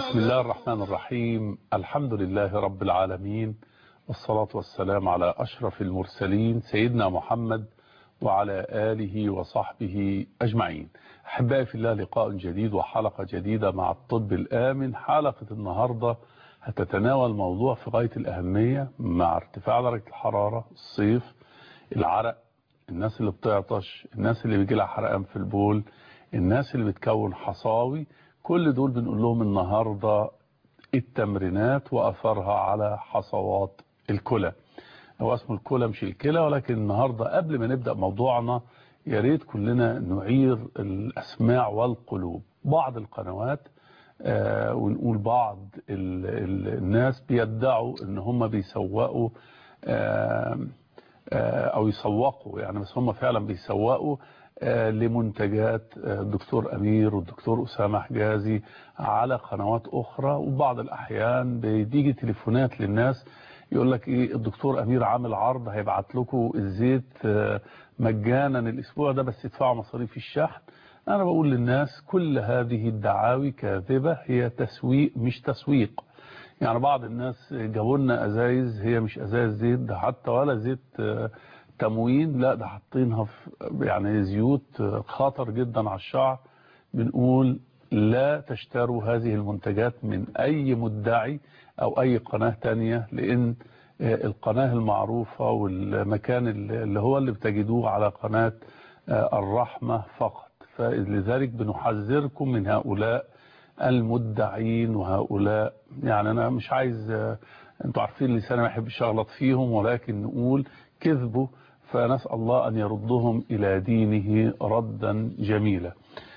بسم الله الرحمن الرحيم الحمد لله رب العالمين والصلاة والسلام على أشرف المرسلين سيدنا محمد وعلى آله وصحبه أجمعين أحبائي في الله لقاء جديد وحلقة جديدة مع الطب الآمن حلقة النهاردة هتتناول موضوع في غاية الأهمية مع ارتفاع درجة الحرارة الصيف العرق الناس اللي بتعطش الناس اللي بيجي لها حرقان في البول الناس اللي بتكون حصاوي كل دول بنقول لهم النهاردة التمرينات وأثرها على حصوات الكلى هو اسمه الكلى مش الكلى ولكن النهاردة قبل ما نبدأ موضوعنا يا ريت كلنا نعير الأسماع والقلوب بعض القنوات آه ونقول بعض ال ال الناس بيدعوا ان هم بيسوقوا آه آه او يسوقوا يعني بس هم فعلا بيسوقوا لمنتجات الدكتور أمير والدكتور أسامة حجازي على قنوات أخرى وبعض الأحيان بيجي تليفونات للناس يقول لك إيه الدكتور أمير عامل عرض هيبعت لكم الزيت مجانا الأسبوع ده بس يدفعوا مصاريف الشحن أنا بقول للناس كل هذه الدعاوي كاذبة هي تسويق مش تسويق يعني بعض الناس جابوا لنا أزايز هي مش أزايز زيت ده حتى ولا زيت تموين لا ده حاطينها في يعني زيوت خطر جدا على الشعر بنقول لا تشتروا هذه المنتجات من أي مدعي أو أي قناة تانية لأن القناة المعروفة والمكان اللي هو اللي بتجدوه على قناة الرحمة فقط فلذلك بنحذركم من هؤلاء المدعين وهؤلاء يعني أنا مش عايز انتوا عارفين لساني ما يحبش اغلط فيهم ولكن نقول كذبوا فنسأل الله أن يردهم إلى دينه ردا جميلا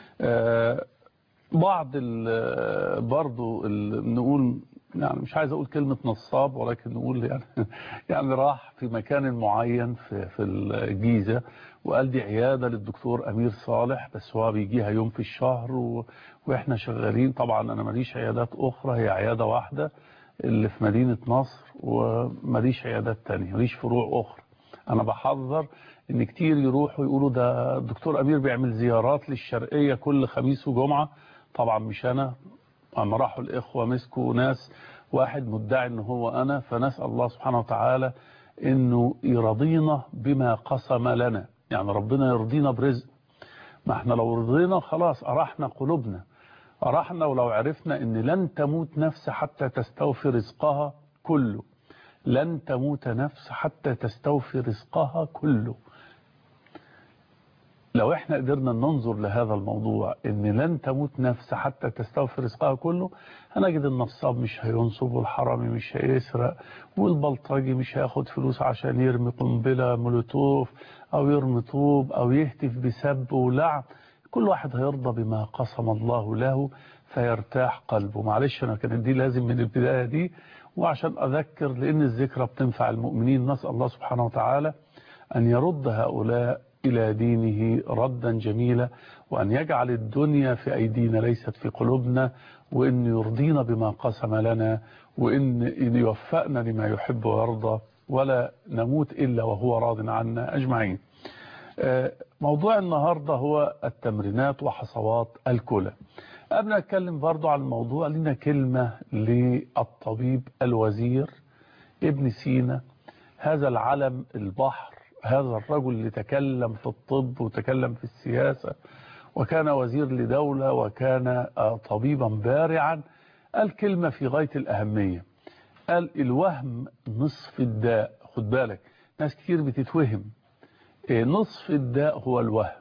بعض ال برضو ال نقول يعني مش عايز أقول كلمة نصاب ولكن نقول يعني يعني راح في مكان معين في في الجيزة وقال دي عيادة للدكتور أمير صالح بس هو بيجيها يوم في الشهر و... وإحنا شغالين طبعا أنا ماليش عيادات أخرى هي عيادة واحدة اللي في مدينة نصر وماليش عيادات تانية ماليش فروع أخرى أنا بحذر إن كتير يروحوا يقولوا ده الدكتور أمير بيعمل زيارات للشرقية كل خميس وجمعة طبعا مش أنا أما راحوا الإخوة مسكوا ناس واحد مدعي إن هو أنا فنسأل الله سبحانه وتعالى إنه يرضينا بما قسم لنا يعني ربنا يرضينا برزق ما احنا لو رضينا خلاص أرحنا قلوبنا أرحنا ولو عرفنا إن لن تموت نفس حتى تستوفي رزقها كله لن تموت نفس حتى تستوفي رزقها كله لو احنا قدرنا ننظر لهذا الموضوع ان لن تموت نفس حتى تستوفي رزقها كله هنجد النصاب مش هينصب والحرامي مش هيسرق والبلطجي مش هياخد فلوس عشان يرمي قنبلة مولوتوف او يرمي طوب او يهتف بسب ولعن كل واحد هيرضى بما قسم الله له فيرتاح قلبه معلش انا كانت دي لازم من البداية دي وعشان أذكر لأن الذكرى بتنفع المؤمنين نسأل الله سبحانه وتعالى أن يرد هؤلاء إلى دينه ردا جميلا وأن يجعل الدنيا في أيدينا ليست في قلوبنا وأن يرضينا بما قسم لنا وأن يوفقنا لما يحب ويرضى ولا نموت إلا وهو راض عنا أجمعين موضوع النهاردة هو التمرينات وحصوات الكلى قبل ما اتكلم برضو عن الموضوع لنا كلمة للطبيب الوزير ابن سينا هذا العلم البحر هذا الرجل اللي تكلم في الطب وتكلم في السياسة وكان وزير لدولة وكان طبيبا بارعا قال كلمة في غاية الأهمية قال الوهم نصف الداء خد بالك ناس كتير بتتوهم نصف الداء هو الوهم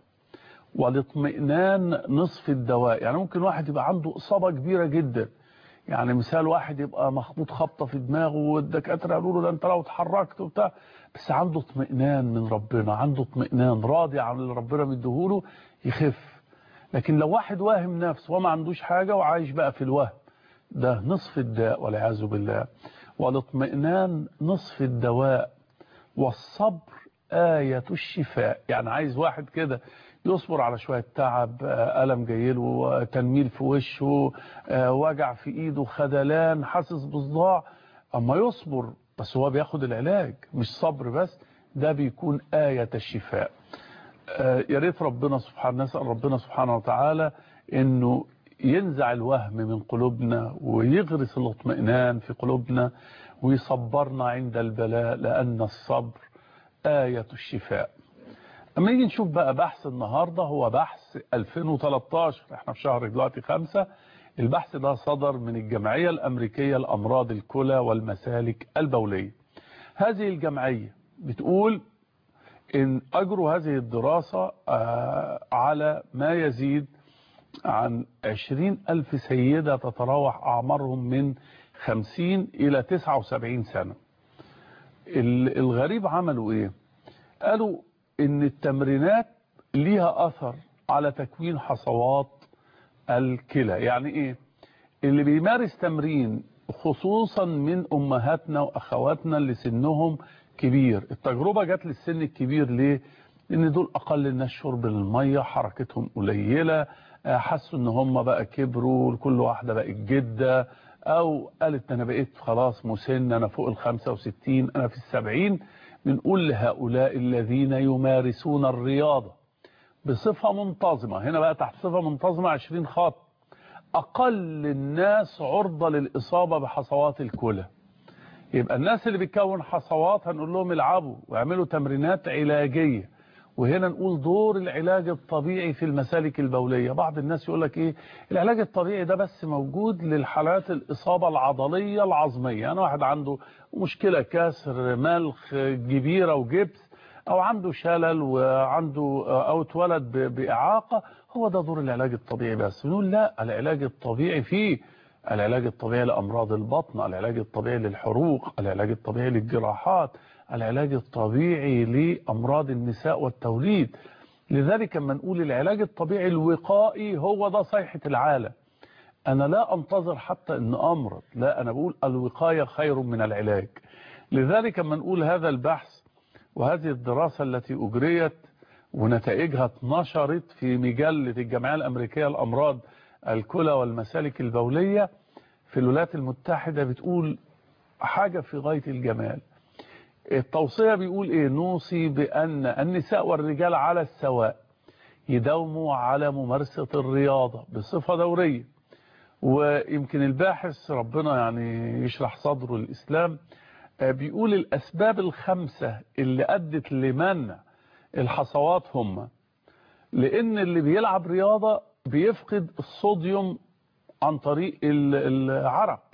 والاطمئنان نصف الدواء يعني ممكن واحد يبقى عنده إصابة كبيرة جدا يعني مثال واحد يبقى مخبوط خبطة في دماغه والدكاترة يقولوا له ده انت لو اتحركت وبتاع بس عنده اطمئنان من ربنا عنده اطمئنان راضي عن اللي ربنا مديهوله يخف لكن لو واحد واهم نفسه وما عندوش حاجة وعايش بقى في الوهم ده نصف الداء والعياذ بالله والاطمئنان نصف الدواء والصبر آية الشفاء يعني عايز واحد كده يصبر على شوية تعب ألم جايله تنميل في وشه وجع في ايده خدلان حاسس بصداع اما يصبر بس هو بياخد العلاج مش صبر بس ده بيكون آية الشفاء يا ريت ربنا سبحانه نسأل ربنا سبحانه وتعالى انه ينزع الوهم من قلوبنا ويغرس الاطمئنان في قلوبنا ويصبرنا عند البلاء لأن الصبر آية الشفاء اما نيجي نشوف بقى بحث النهاردة هو بحث 2013 احنا في شهر دلوقتي خمسة البحث ده صدر من الجمعية الأمريكية لأمراض الكلى والمسالك البولية هذه الجمعية بتقول إن أجروا هذه الدراسة على ما يزيد عن 20 ألف سيدة تتراوح أعمارهم من 50 إلى 79 سنة الغريب عملوا إيه قالوا إن التمرينات ليها أثر على تكوين حصوات الكلى يعني إيه اللي بيمارس تمرين خصوصا من أمهاتنا وأخواتنا اللي سنهم كبير التجربة جت للسن الكبير ليه لان دول اقل الناس شرب للمية حركتهم قليلة حسوا ان هم بقى كبروا كل واحدة بقت جدة او قالت انا بقيت خلاص مسن انا فوق ال 65 انا في السبعين بنقول لهؤلاء الذين يمارسون الرياضة بصفة منتظمة هنا بقى تحت صفة منتظمة 20 خط اقل الناس عرضة للاصابة بحصوات الكلى يبقى الناس اللي بتكون حصوات هنقول لهم العبوا واعملوا تمرينات علاجية وهنا نقول دور العلاج الطبيعي في المسالك البولية بعض الناس يقول لك ايه العلاج الطبيعي ده بس موجود للحالات الإصابة العضلية العظمية أنا واحد عنده مشكلة كسر ملخ جبيرة وجبس أو عنده شلل وعنده أو اتولد بإعاقة هو ده دور العلاج الطبيعي بس نقول لا العلاج الطبيعي فيه العلاج الطبيعي لأمراض البطن العلاج الطبيعي للحروق العلاج الطبيعي للجراحات العلاج الطبيعي لأمراض النساء والتوليد لذلك لما نقول العلاج الطبيعي الوقائي هو ده صيحة العالم أنا لا أنتظر حتى أن أمرض لا أنا بقول الوقاية خير من العلاج لذلك لما نقول هذا البحث وهذه الدراسة التي أجريت ونتائجها اتنشرت في مجلة الجمعية الأمريكية لأمراض الكلى والمسالك البولية في الولايات المتحدة بتقول حاجة في غاية الجمال التوصية بيقول ايه نوصي بأن النساء والرجال على السواء يداوموا على ممارسة الرياضة بصفة دورية ويمكن الباحث ربنا يعني يشرح صدره الإسلام بيقول الأسباب الخمسة اللي أدت لمنع الحصوات هم لأن اللي بيلعب رياضة بيفقد الصوديوم عن طريق العرق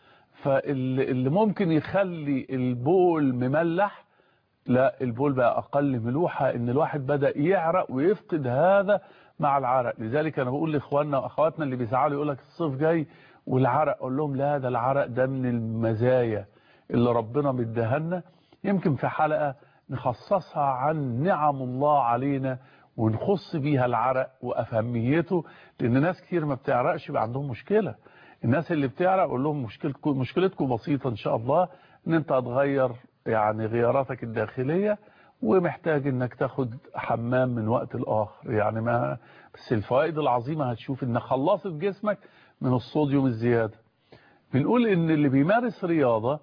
فاللي ممكن يخلي البول مملح لا البول بقى أقل ملوحة إن الواحد بدأ يعرق ويفقد هذا مع العرق لذلك أنا بقول لإخواننا وأخواتنا اللي بيزعلوا يقول لك الصيف جاي والعرق أقول لهم لا ده العرق ده من المزايا اللي ربنا مدهنا يمكن في حلقة نخصصها عن نعم الله علينا ونخص بيها العرق وأفهميته لأن ناس كتير ما بتعرقش يبقى عندهم مشكلة الناس اللي بتعرق أقول لهم مشكلتكم, مشكلتكم بسيطة إن شاء الله إن أنت هتغير يعني غياراتك الداخلية ومحتاج إنك تاخد حمام من وقت الآخر يعني ما بس الفوائد العظيمة هتشوف إن خلصت جسمك من الصوديوم الزيادة بنقول إن اللي بيمارس رياضة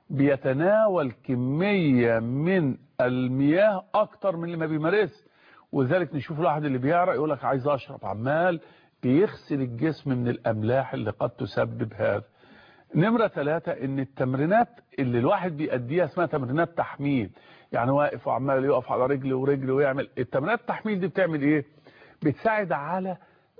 بيتناول كمية من المياه أكتر من اللي ما بيمارس ولذلك نشوف الواحد اللي بيعرق يقول لك عايز أشرب عمال بيغسل الجسم من الأملاح اللي قد تسبب هذا نمرة ثلاثة ان التمرينات اللي الواحد بيأديها اسمها تمرينات تحميل يعني واقف وعمال يقف على رجل ورجل ويعمل التمرينات التحميل دي بتعمل ايه بتساعد على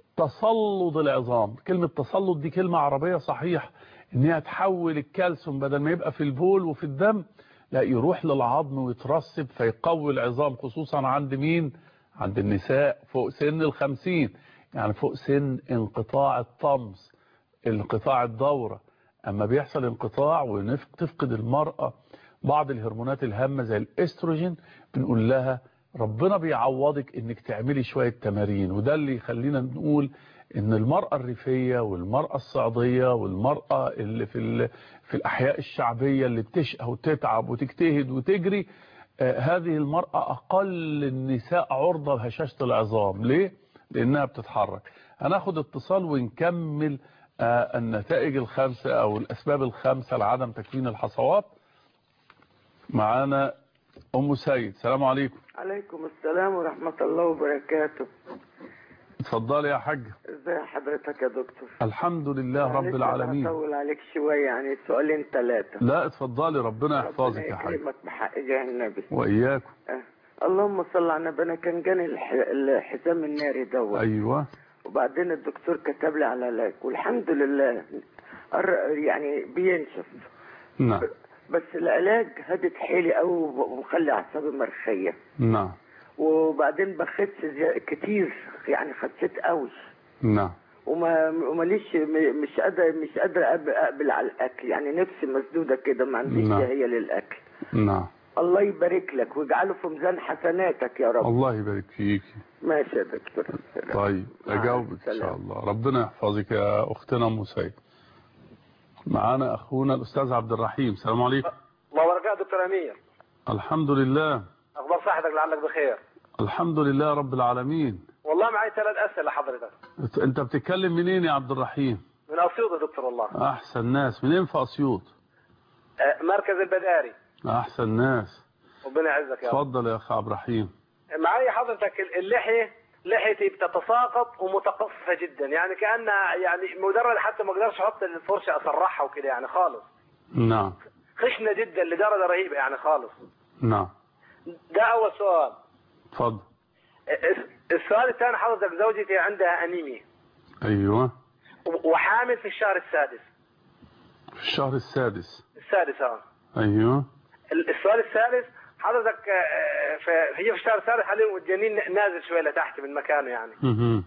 تصلد العظام كلمة تصلد دي كلمة عربية صحيح ان هي تحول الكالسيوم بدل ما يبقى في البول وفي الدم لا يروح للعظم ويترسب فيقوي العظام خصوصا عند مين عند النساء فوق سن الخمسين يعني فوق سن انقطاع الطمس انقطاع الدورة اما بيحصل انقطاع وتفقد المرأة بعض الهرمونات الهامة زي الاستروجين بنقول لها ربنا بيعوضك انك تعملي شوية تمارين وده اللي يخلينا نقول ان المرأة الريفية والمرأة الصعيدية والمرأة اللي في, في الاحياء الشعبية اللي بتشقى وتتعب وتجتهد وتجري آه هذه المرأة اقل النساء عرضة لهشاشة العظام ليه؟ لانها بتتحرك هناخد اتصال ونكمل آه النتائج الخمسة او الاسباب الخمسة لعدم تكوين الحصوات معانا ام سيد سلام عليكم عليكم السلام ورحمة الله وبركاته اتفضلي يا حاج ازي حضرتك يا دكتور الحمد لله رب معلش العالمين أنا هطول عليك شويه يعني سؤالين ثلاثه لا اتفضلي ربنا يحفظك ربنا يا حاج يكرمك بحق جاه النبي واياكم آه. اللهم صل على النبي انا كان جاني الح... الحزام الناري دوت ايوه وبعدين الدكتور كتب لي على علاج والحمد لله قر- يعني بينشف نعم بس العلاج هدت حيلي قوي ومخلي اعصابي مرخيه نعم وبعدين بخدت زي- كتير يعني خدت قوي نعم وما وماليش م- مش قادر مش قادر أقب- اقبل على الاكل يعني نفسي مسدوده كده ما عنديش نعم. شهيه للاكل نعم الله يبارك لك واجعله في ميزان حسناتك يا رب الله يبارك فيك ماشي يا دكتور طيب مع اجاوبك ان السلامة. شاء الله ربنا يحفظك يا اختنا ام سيد معانا اخونا الاستاذ عبد الرحيم السلام عليكم الله وبركاته دكتور امير الحمد لله اخبار صحتك لعلك بخير الحمد لله رب العالمين والله معي ثلاث اسئله حضرتك انت بتتكلم منين يا عبد الرحيم من اسيوط يا دكتور والله احسن ناس منين في اسيوط آه، مركز البداري احسن ناس ربنا يعزك يا رب اتفضل يا اخ عبد الرحيم معي حضرتك اللحيه لحيتي بتتساقط ومتقصفه جدا يعني كانها يعني مجرد حتى ما اقدرش احط الفرشه اسرحها وكده يعني خالص نعم خشنه جدا لدرجه رهيبه يعني خالص نعم ده اول سؤال اتفضل الس- السؤال الثاني حضرتك زوجتي عندها انيميا ايوه و- وحامل في الشهر السادس في الشهر السادس السادس اه ايوه السؤال الثالث حضرتك آه، ف- هي في الشهر الثالث حاليا والجنين نازل شويه لتحت من مكانه يعني مهم.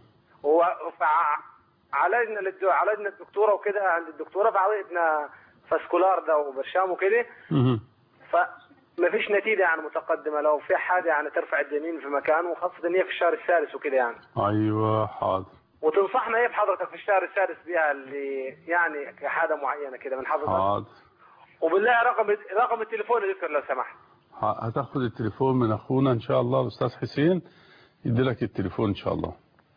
وعالجنا للدو... عالجنا الدكتوره وكده عند الدكتوره فعطيتنا فاسكولار ده وبرشام وكده مهم. فما فيش نتيجه يعني متقدمه لو في حاجه يعني ترفع الجنين في مكانه وخاصه ان هي في الشهر الثالث وكده يعني ايوه حاضر وتنصحنا ايه بحضرتك في الشهر السادس بها اللي يعني كحاجه معينه كده من حضرتك حاضر وبالله رقم رقم التليفون يا دكتور لو سمحت ه- هتاخد التليفون من اخونا ان شاء الله الاستاذ حسين يدي لك التليفون ان شاء الله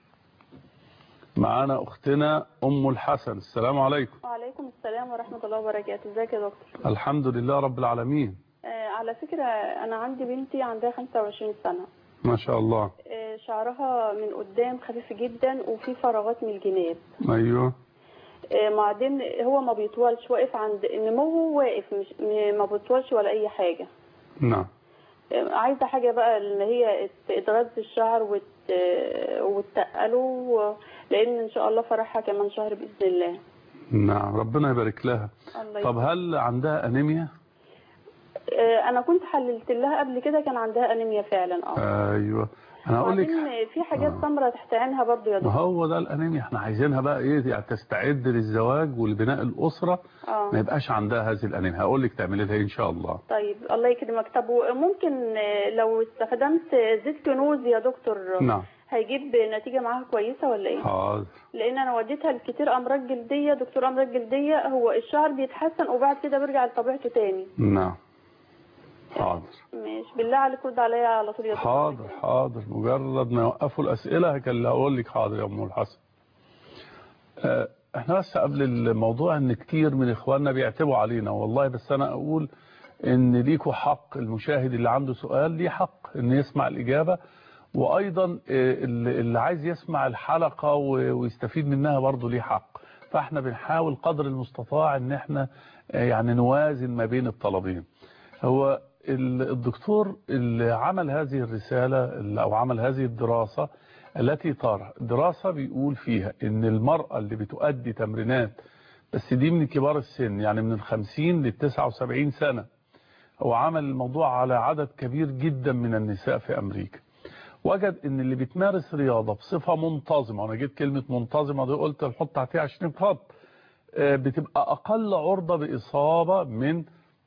معانا اختنا ام الحسن السلام عليكم وعليكم السلام ورحمة الله وبركاته ازيك يا دكتور الحمد لله رب العالمين آه على فكرة أنا عندي بنتي عندها 25 سنة ما شاء الله آه شعرها من قدام خفيف جدا وفي فراغات من الجناب ايوه آه بعدين هو ما بيطولش واقف عند نموه واقف مش م- ما بيطولش ولا أي حاجة نعم آه عايزة حاجة بقى إن هي ت- تغذي الشعر وت... آه، وتتقله و- لأن إن شاء الله فرحها كمان شهر بإذن الله نعم ربنا يبارك لها الله طب هل عندها انيميا آه، انا كنت حللت لها قبل كده كان عندها انيميا فعلا اه ايوه انا هقول لك وبعدين في حاجات آه. سمراء تحت عينها برضو يا ما دكتور هو ده الانيميا احنا عايزينها بقى ايه يعني تستعد للزواج ولبناء الاسره ما اه يبقاش عندها هذه الانيميا هقول لك تعملي لها إيه ان شاء الله طيب الله يكرمك طب ممكن آه، لو استخدمت زيت كنوز يا دكتور نعم هيجيب نتيجة معاها كويسة ولا ايه؟ حاضر لان انا وديتها لكتير امراض جلدية دكتور امراض جلدية هو الشعر بيتحسن وبعد كده بيرجع لطبيعته تاني نعم حاضر مش بالله عليك رد عليا على طول يا دكتور حاضر حاضر مجرد ما يوقفوا الأسئلة هكل أقول لك حاضر يا أم الحسن آه، احنا بس قبل الموضوع ان كتير من اخواننا بيعتبوا علينا والله بس انا اقول ان ليكوا حق المشاهد اللي عنده سؤال ليه حق ان يسمع الاجابة وايضا آه، اللي اللي عايز يسمع الحلقة و- ويستفيد منها برضه ليه حق فاحنا بنحاول قدر المستطاع ان احنا آه، يعني نوازن ما بين الطلبين هو ال- الدكتور اللي عمل هذه الرسالة اللي- أو عمل هذه الدراسة التي ترى دراسة بيقول فيها إن المرأة اللي بتؤدي تمرينات بس دي من كبار السن يعني من الخمسين للتسعة وسبعين سنة هو عمل الموضوع على عدد كبير جدا من النساء في أمريكا وجد ان اللي بتمارس رياضة بصفة منتظمة وانا جيت كلمة منتظمة دي قلت نحط تحتها 20 خط آه، بتبقى اقل عرضة باصابة من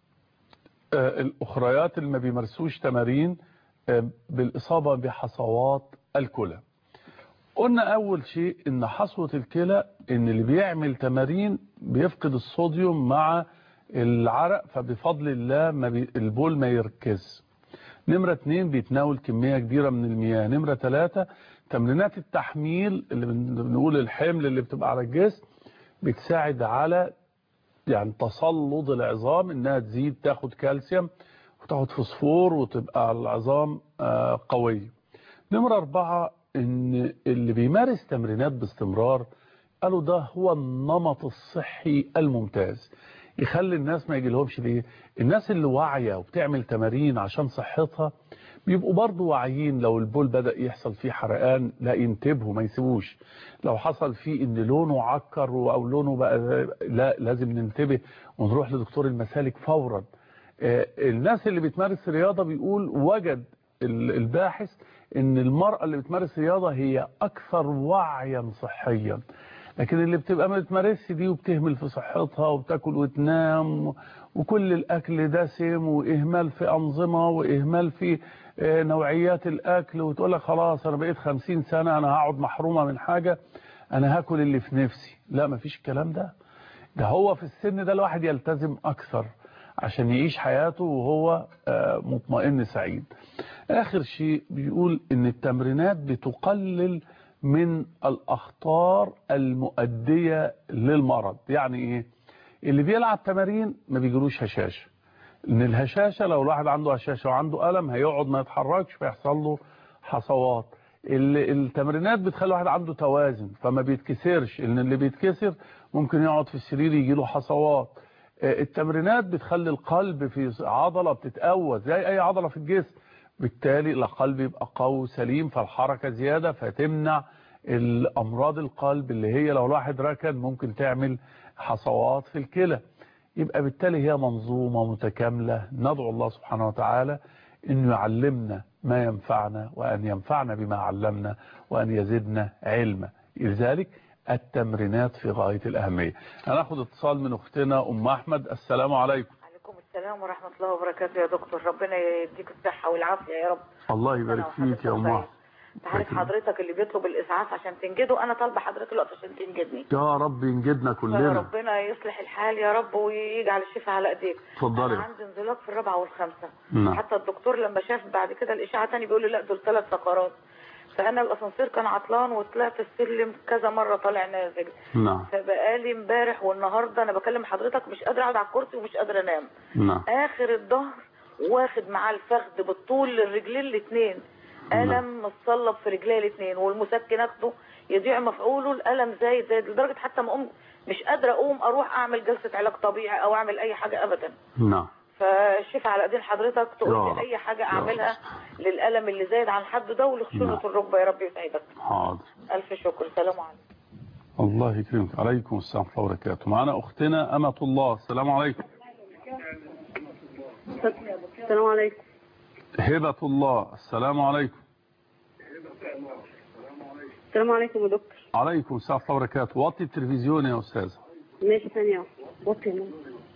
آه، الأخريات اللي ما بيمارسوش تمارين آه، بالإصابة بحصوات الكلى قلنا أول شيء إن حصوة الكلى إن اللي بيعمل تمارين بيفقد الصوديوم مع العرق فبفضل الله ما بي البول ما يركز نمرة اتنين بيتناول كمية كبيرة من المياه نمرة ثلاثة تمرينات التحميل اللي بن- بنقول الحمل اللي بتبقى على الجسم بتساعد على يعني تصلد العظام انها تزيد تاخد كالسيوم وتاخد فوسفور وتبقى العظام آه، قوية نمرة أربعة ان اللي بيمارس تمرينات باستمرار قالوا ده هو النمط الصحي الممتاز يخلي الناس ما يجيلهمش ليه الناس اللي واعية وبتعمل تمارين عشان صحتها بيبقوا برضو واعيين لو البول بدأ يحصل فيه حرقان لا ينتبهوا ما يسيبوش لو حصل فيه ان لونه عكر او لونه بقى لا لازم ننتبه ونروح لدكتور المسالك فورا آه، الناس اللي بتمارس رياضة بيقول وجد ال- الباحث ان المرأة اللي بتمارس رياضة هي اكثر وعيا صحيا لكن اللي بتبقى ما بتمارسش دي وبتهمل في صحتها وبتاكل وتنام وكل الاكل دسم واهمال في انظمه واهمال في آه، نوعيات الاكل وتقول لك خلاص انا بقيت 50 سنه انا هقعد محرومه من حاجه انا هاكل اللي في نفسي لا مفيش الكلام ده ده هو في السن ده الواحد يلتزم اكثر عشان يعيش حياته وهو آه، مطمئن سعيد اخر شيء بيقول ان التمرينات بتقلل من الاخطار المؤدية للمرض يعني ايه اللي بيلعب تمارين ما بيجروش هشاشة ان الهشاشة لو الواحد عنده هشاشة وعنده ألم هيقعد ما يتحركش فيحصل له حصوات ال- التمرينات بتخلي الواحد عنده توازن فما بيتكسرش ان اللي بيتكسر ممكن يقعد في السرير يجي له حصوات آه، التمرينات بتخلي القلب في عضلة بتتقوى زي اي عضلة في الجسم بالتالي القلب يبقى قوي سليم فالحركة زيادة فتمنع الأمراض القلب اللي هي لو الواحد ركن ممكن تعمل حصوات في الكلى يبقى بالتالي هي منظومة متكاملة ندعو الله سبحانه وتعالى أنه يعلمنا ما ينفعنا وأن ينفعنا بما علمنا وأن يزدنا علما لذلك التمرينات في غاية الأهمية هناخد اتصال من أختنا أم أحمد السلام عليكم عليكم السلام ورحمة الله وبركاته يا دكتور ربنا يديك الصحة والعافية يا رب الله يبارك فيك يا أم أحمد تعرف حضرتك اللي بيطلب الإسعاف عشان تنجده أنا طالبة حضرتك الوقت عشان تنجدني يا رب ينجدنا كلنا ربنا يصلح الحال يا رب ويجعل الشفاء على ايديك اتفضلي. انا عندي انزلاق في الرابعه والخامسه نعم. حتى الدكتور لما شاف بعد كده الاشعه تاني بيقول لي لا دول ثلاث فقرات فانا الاسانسير كان عطلان وطلعت السلم كذا مره طالع نازل نعم فبقالي امبارح والنهارده انا بكلم حضرتك مش قادره اقعد على الكرسي ومش قادره انام نعم اخر الظهر واخد معاه الفخذ بالطول للرجلين الاثنين الم متصلب في رجلي الاثنين والمسكن اخده يضيع مفعوله الالم زايد زايد لدرجه حتى ما اقوم مش قادره اقوم اروح اعمل جلسه علاج طبيعي او اعمل اي حاجه ابدا نعم فالشفاء على ايدين حضرتك يا تقول رب. لي اي حاجه يا اعملها للالم اللي زايد عن حده ده ولخشونه نعم. الركبه يا رب يسعدك حاضر الف شكر سلام عليكم الله يكرمك عليكم السلام ورحمة الله وبركاته معنا أختنا أمة الله السلام عليكم السلام عليكم هبة الله السلام عليكم السلام عليكم يا دكتور عليكم السلام ورحمة الله وبركاته وطي التلفزيون يا أستاذ ماشي ثانية وطي النور.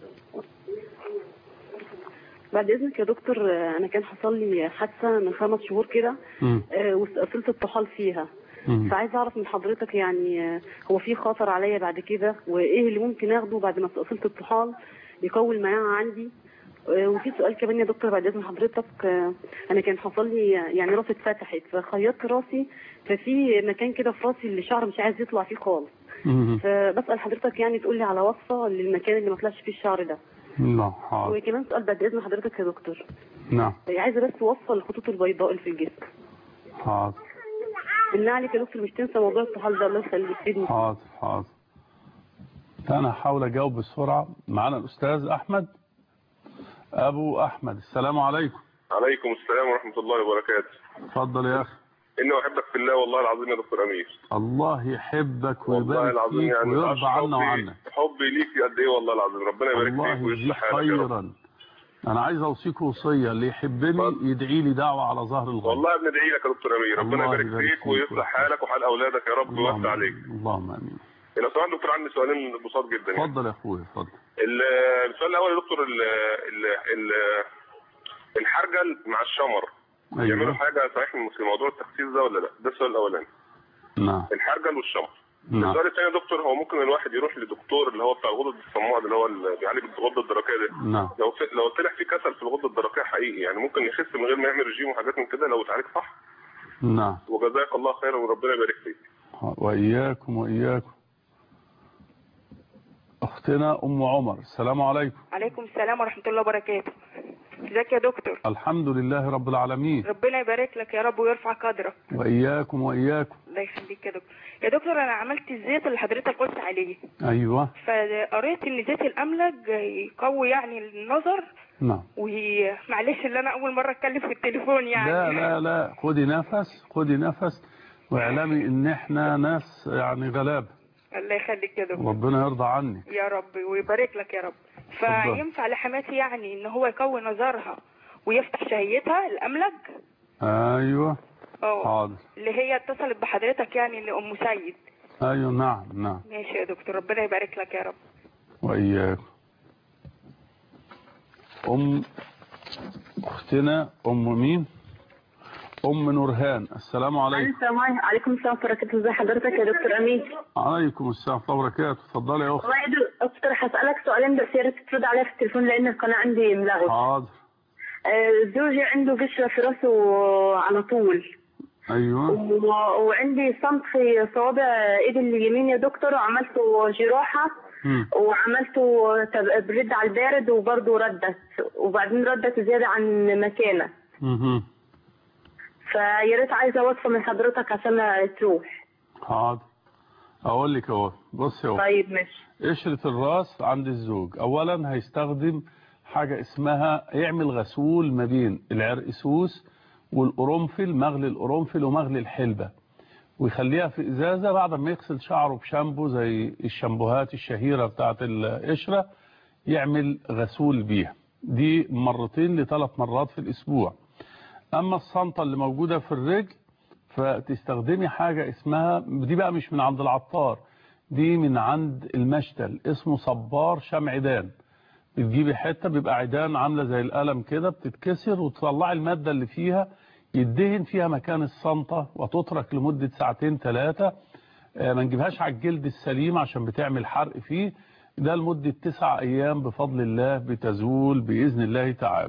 بعد اذنك يا دكتور آه، انا كان حصل لي حادثه من خمس شهور كده مم. آه، واستأصلت الطحال فيها مم. فعايز اعرف من حضرتك يعني آه، هو في خطر عليا بعد كده وايه اللي ممكن اخده بعد ما استأصلت الطحال يقوي المناعه عندي آه، وفي سؤال كمان يا دكتور بعد اذن حضرتك آه، انا كان حصل لي يعني راسي اتفتحت فخيطت راسي ففي مكان كده في راسي اللي الشعر مش عايز يطلع فيه خالص مم. فبسأل حضرتك يعني تقول لي على وصفة للمكان اللي ما طلعش فيه الشعر ده نعم حاضر وكمان سؤال بعد إذن حضرتك يا دكتور نعم عايزة بس وصفة للخطوط البيضاء اللي في الجسم حاضر بالله عليك يا دكتور مش تنسى موضوع الطحال ده الله يخليك يفيدني حاضر حاضر أنا هحاول أجاوب بسرعة معنا الأستاذ أحمد أبو أحمد السلام عليكم عليكم السلام ورحمة الله وبركاته اتفضل يا أخي إني أحبك في الله والله العظيم يا دكتور أمير الله يحبك والله ويبارك العظيم فيك يعني ويرضى معرفش عنا حبي- وعنك حبي ليك قد إيه والله العظيم ربنا يبارك الله فيك يجزيك ويصلح حالك يا رب خيرا أنا عايز أوصيك وصية اللي يحبني اتفضل. يدعي لي دعوة على ظهر الغيب والله بندعي لك يا دكتور أمير ربنا الله يبارك يبارك فيك فيك ويصلح ويحفظك. حالك وحال أولادك يا رب اللهم ويوسع عليك آمين. اللهم آمين لو سمحت دكتور عندي سؤالين بساط جدا يعني. اتفضل يا أخوي اتفضل ال- السؤال الأول يا دكتور ال ال ال الحرجل مع الشمر يعملوا أيوه حاجة صحيح في موضوع التخسيس ده ولا لا؟ ده السؤال الأولاني نعم الحرجل والشمر نعم السؤال الثاني يا دكتور هو ممكن الواحد يروح لدكتور اللي هو بتاع الغدد الصماء اللي هو اللي بيعالج الغده الدرقيه ده نعم لو في لو طلع في كسل في الغده الدرقيه حقيقي يعني ممكن يخس من غير ما يعمل رجيم وحاجات من كده لو اتعالج صح نعم وجزاك الله خيرا وربنا يبارك فيك وإياكم وإياكم أختنا أم عمر السلام عليكم عليكم السلام ورحمة الله وبركاته ازيك يا دكتور الحمد لله رب العالمين ربنا يبارك لك يا رب ويرفع قدرك وإياكم وإياكم الله يخليك يا دكتور يا دكتور انا عملت الزيت اللي حضرتك قلت عليه أيوة فقريت ان زيت الاملج يقوي يعني النظر نعم ومعلش اللي انا اول مره اتكلم في التليفون يعني لا لا لا خدي نفس خدي نفس واعلمي ان احنا ناس يعني غلابة الله يخليك يا دكتور ربنا يرضى عنك يا رب ويبارك لك يا رب فينفع لحماتي يعني ان هو يقوي نظرها ويفتح شهيتها الاملج ايوه اه حاضر اللي هي اتصلت بحضرتك يعني لام سيد ايوه نعم نعم ماشي يا دكتور ربنا يبارك لك يا رب وإياكم أم أختنا أم مين أم نورهان السلام عليكم السلام عليكم عليكم السلام ورحمة الله وبركاته ازي حضرتك يا دكتور امين عليكم السلام ورحمة الله وبركاته اتفضلي يا أخت والله يا دكتور هسألك سؤالين بس يا ريت ترد عليا في التليفون لأن القناة عندي ملغوة حاضر آه، زوجي عنده قشرة في راسه على طول أيوه و- وعندي صمت في صوابع ايدي اليمين يا دكتور وعملته جراحة مم. وعملته تب- برد على البارد وبرضه ردت وبعدين ردت زيادة عن مكانه مهم. فيا ريت عايزة وصفة من حضرتك عشان تروح حاضر أقول لك أهو بص يا أخت طيب ماشي قشرة الراس عند الزوج أولا هيستخدم حاجة اسمها يعمل غسول ما بين العرقسوس والقرنفل مغلي القرنفل ومغلي الحلبة ويخليها في إزازة بعد ما يغسل شعره بشامبو زي الشامبوهات الشهيرة بتاعت القشرة يعمل غسول بيها دي مرتين لثلاث مرات في الأسبوع أما الصنطة اللي موجودة في الرجل فتستخدمي حاجة اسمها دي بقى مش من عند العطار دي من عند المشتل اسمه صبار شمع عيدان بتجيبي حتة بيبقى عيدان عاملة زي القلم كده بتتكسر وتطلعي المادة اللي فيها يدهن فيها مكان الصنطة وتترك لمدة ساعتين ثلاثة آه، ما نجيبهاش على الجلد السليم عشان بتعمل حرق فيه ده لمدة تسع أيام بفضل الله بتزول بإذن الله تعالى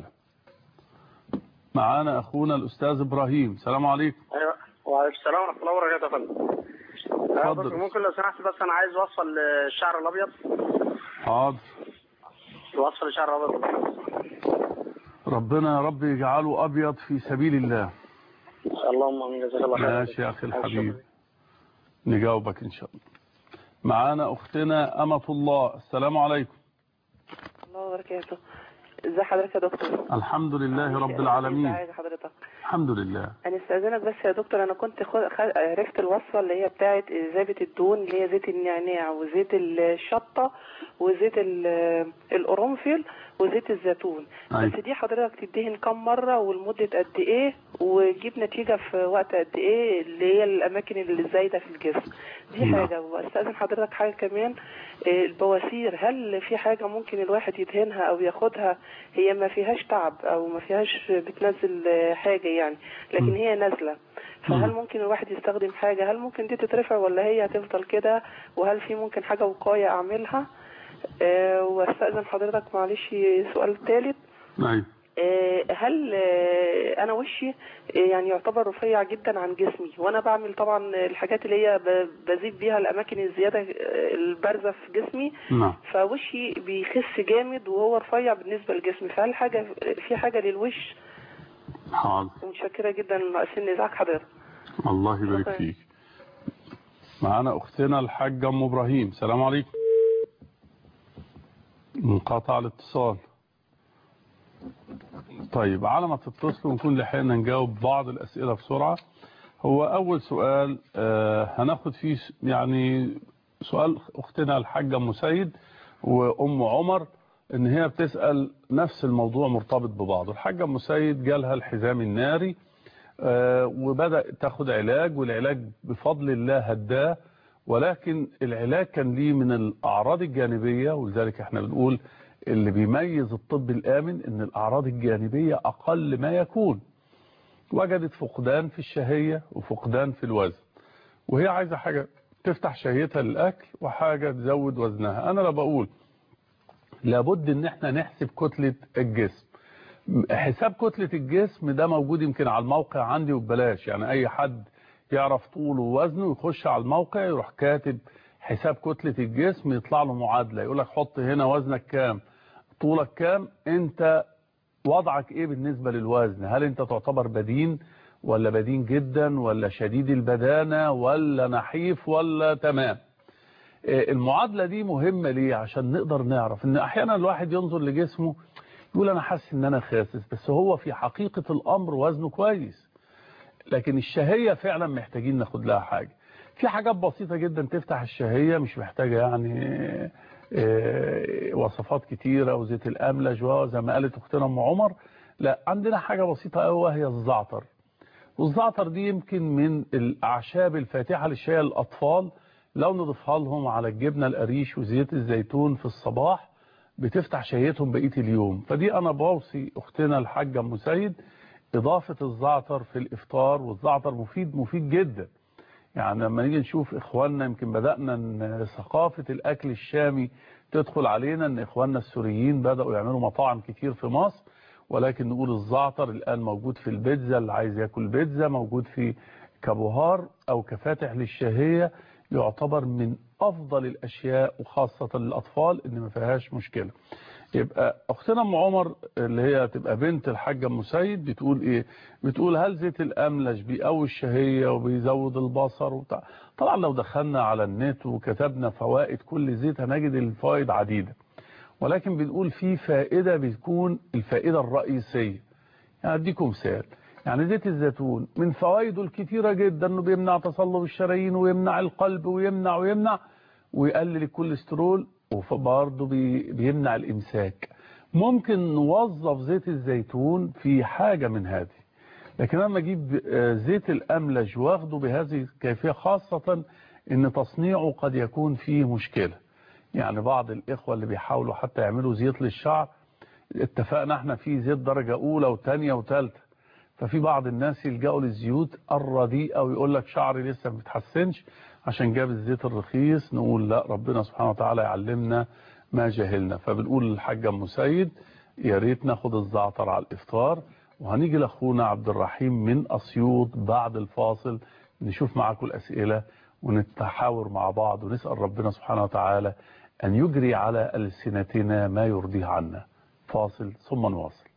معانا أخونا الأستاذ إبراهيم السلام عليكم ايوه وعليكم السلام ورحمه الله وبركاته يا فندم يا اتفضل. دكتور ممكن لو سمحت بس انا عايز اوصل الشعر الابيض حاضر توصل الشعر الابيض ربنا يا رب يجعله أبيض في سبيل الله اللهم امين جزاك الله خير ماشي يا أخي الحبيب نجاوبك إن شاء الله معانا أختنا أمة الله السلام عليكم الله وبركاته ازي حضرتك يا دكتور الحمد لله رب العالمين ازي حضرتك الحمد لله انا استاذنك بس يا دكتور انا كنت خد... خد... عرفت الوصفه اللي هي بتاعه اذابه الدهون اللي هي زيت النعناع وزيت الشطه وزيت ال- القرنفل وزيت الزيتون أيوة. بس دي حضرتك تدهن كم مره ولمده قد ايه وتجيب نتيجه في وقت قد ايه اللي هي الاماكن اللي زايده في الجسم دي نعم. حاجه واستاذن حضرتك حاجه كمان آه، البواسير هل في حاجه ممكن الواحد يدهنها او ياخدها هي ما فيهاش تعب او ما فيهاش بتنزل آه، حاجه يعني لكن مم. هي نازله فهل مم. ممكن الواحد يستخدم حاجه هل ممكن دي تترفع ولا هي هتفضل كده وهل في ممكن حاجه وقايه اعملها آه، واستاذن حضرتك معلش سؤال ثالث أيوة آه، هل آه، انا وشي آه، يعني يعتبر رفيع جدا عن جسمي وانا بعمل طبعا الحاجات اللي هي ب- بزيد بيها الاماكن الزياده آه، البارزه في جسمي نعم فوشي بيخس جامد وهو رفيع بالنسبه لجسمي فهل حاجه في حاجه للوش حاضر ومتشكره جدا ناقصين ازعاج حضرتك الله يبارك شكراً. فيك معانا أختنا الحاجة أم إبراهيم السلام عليكم انقطع الاتصال طيب على ما تتصلوا نكون لحقنا نجاوب بعض الأسئلة بسرعة هو أول سؤال آه هناخد فيه س- يعني سؤال أختنا الحاجة أم سيد وأم عمر إن هي بتسأل نفس الموضوع مرتبط ببعضه الحاجة أم سيد جالها الحزام الناري آه، وبدأ تاخد علاج والعلاج بفضل الله هداه ولكن العلاج كان ليه من الأعراض الجانبية ولذلك احنا بنقول اللي بيميز الطب الآمن ان الأعراض الجانبية أقل ما يكون وجدت فقدان في الشهية وفقدان في الوزن وهي عايزة حاجة تفتح شهيتها للأكل وحاجة تزود وزنها أنا لا بقول لابد ان احنا نحسب كتلة الجسم حساب كتلة الجسم ده موجود يمكن على الموقع عندي وببلاش يعني اي حد يعرف طوله ووزنه يخش على الموقع يروح كاتب حساب كتلة الجسم يطلع له معادلة يقول لك حط هنا وزنك كام طولك كام انت وضعك ايه بالنسبة للوزن هل انت تعتبر بدين ولا بدين جدا ولا شديد البدانة ولا نحيف ولا تمام المعادلة دي مهمة ليه عشان نقدر نعرف ان احيانا الواحد ينظر لجسمه يقول انا حاسس ان انا خاسس بس هو في حقيقة الامر وزنه كويس لكن الشهية فعلا محتاجين ناخد لها حاجة في حاجات بسيطة جدا تفتح الشهية مش محتاجة يعني وصفات كتيرة وزيت الأملج وزي ما قالت أختنا أم عمر لا عندنا حاجة بسيطة قوي وهي الزعتر والزعتر دي يمكن من الأعشاب الفاتحة للشاي الأطفال لو نضيفها لهم على الجبنة القريش وزيت الزيتون في الصباح بتفتح شهيتهم بقية اليوم فدي أنا بوصي أختنا الحاجة أم سيد إضافة الزعتر في الإفطار والزعتر مفيد مفيد جدا يعني لما نيجي نشوف إخواننا يمكن بدأنا ان ثقافة الأكل الشامي تدخل علينا أن إخواننا السوريين بدأوا يعملوا مطاعم كتير في مصر ولكن نقول الزعتر الآن موجود في البيتزا اللي عايز ياكل بيتزا موجود في كبهار أو كفاتح للشهية يعتبر من أفضل الأشياء وخاصة للأطفال إن ما فيهاش مشكلة يبقى أختنا أم عمر اللي هي تبقى بنت الحاجة أم سيد بتقول إيه بتقول هل زيت الأملج بيقوي الشهية وبيزود البصر وبتاع طبعا لو دخلنا على النت وكتبنا فوائد كل زيت هنجد الفوائد عديدة ولكن بنقول في فائدة بتكون الفائدة الرئيسية يعني أديكم مثال يعني زيت الزيتون من فوائده الكتيرة جدا انه بيمنع تصلب الشرايين ويمنع القلب ويمنع ويمنع ويقلل الكوليسترول وبرضه بيمنع الامساك ممكن نوظف زيت الزيتون في حاجة من هذه لكن لما اجيب زيت الاملج واخده بهذه الكيفية خاصة ان تصنيعه قد يكون فيه مشكلة يعني بعض الاخوة اللي بيحاولوا حتى يعملوا زيت للشعر اتفقنا احنا في زيت درجة اولى وثانيه وثالثه ففي بعض الناس يلجأوا للزيوت الرديئة ويقول لك شعري لسه ما بيتحسنش عشان جاب الزيت الرخيص نقول لا ربنا سبحانه وتعالى يعلمنا ما جهلنا فبنقول للحاج ام سيد يا ريت ناخد الزعتر على الافطار وهنيجي لاخونا عبد الرحيم من اسيوط بعد الفاصل نشوف معاكم الاسئله ونتحاور مع بعض ونسال ربنا سبحانه وتعالى ان يجري على السنتنا ما يرضيه عنا فاصل ثم نواصل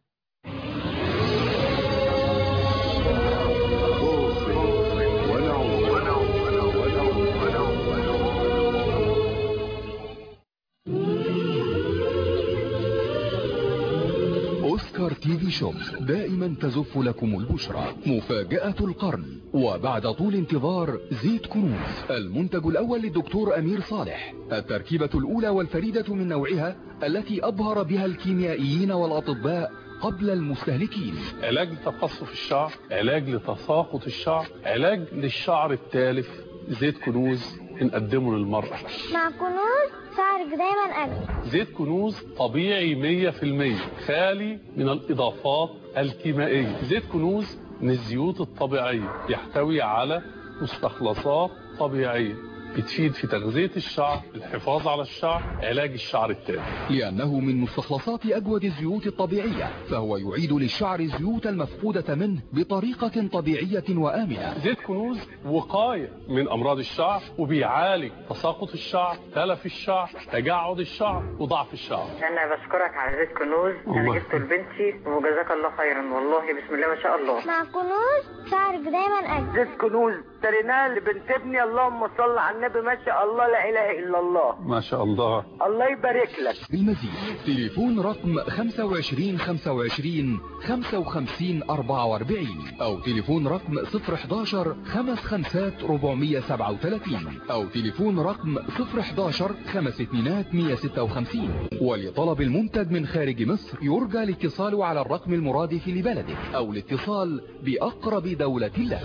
أوسكار تي في شوب دائما تزف لكم البشرى مفاجأة القرن وبعد طول انتظار زيت كنوز المنتج الأول للدكتور أمير صالح التركيبة الأولى والفريدة من نوعها التي أبهر بها الكيميائيين والأطباء قبل المستهلكين علاج لتقصف الشعر علاج لتساقط الشعر علاج للشعر التالف زيت كنوز بنقدمه للمرأة مع كنوز شعرك دايما أجمل زيت كنوز طبيعي 100% خالي من الإضافات الكيميائية زيت كنوز من الزيوت الطبيعية يحتوي على مستخلصات طبيعية بتفيد في تغذية الشعر الحفاظ على الشعر علاج الشعر التالف لأنه من مستخلصات أجود الزيوت الطبيعية فهو يعيد للشعر الزيوت المفقودة منه بطريقة طبيعية وآمنة زيت كنوز وقاية من أمراض الشعر وبيعالج تساقط الشعر تلف الشعر تجعد الشعر وضعف الشعر أنا بشكرك على زيت كنوز أنا جبته لبنتي وجزاك الله خيرا والله بسم الله ما شاء الله مع كنوز شعرك دايما أجمل زيت كنوز اشتريناه لبنت ابني اللهم صل على النبي ما شاء الله لا اله الا الله ما شاء الله الله يبارك لك بالمزيد تليفون رقم 25 25 55 44 او تليفون رقم 011 55 437 او تليفون رقم 011 5 2 156 ولطلب المنتج من خارج مصر يرجى الاتصال على الرقم المرادف لبلدك او الاتصال باقرب دولة لك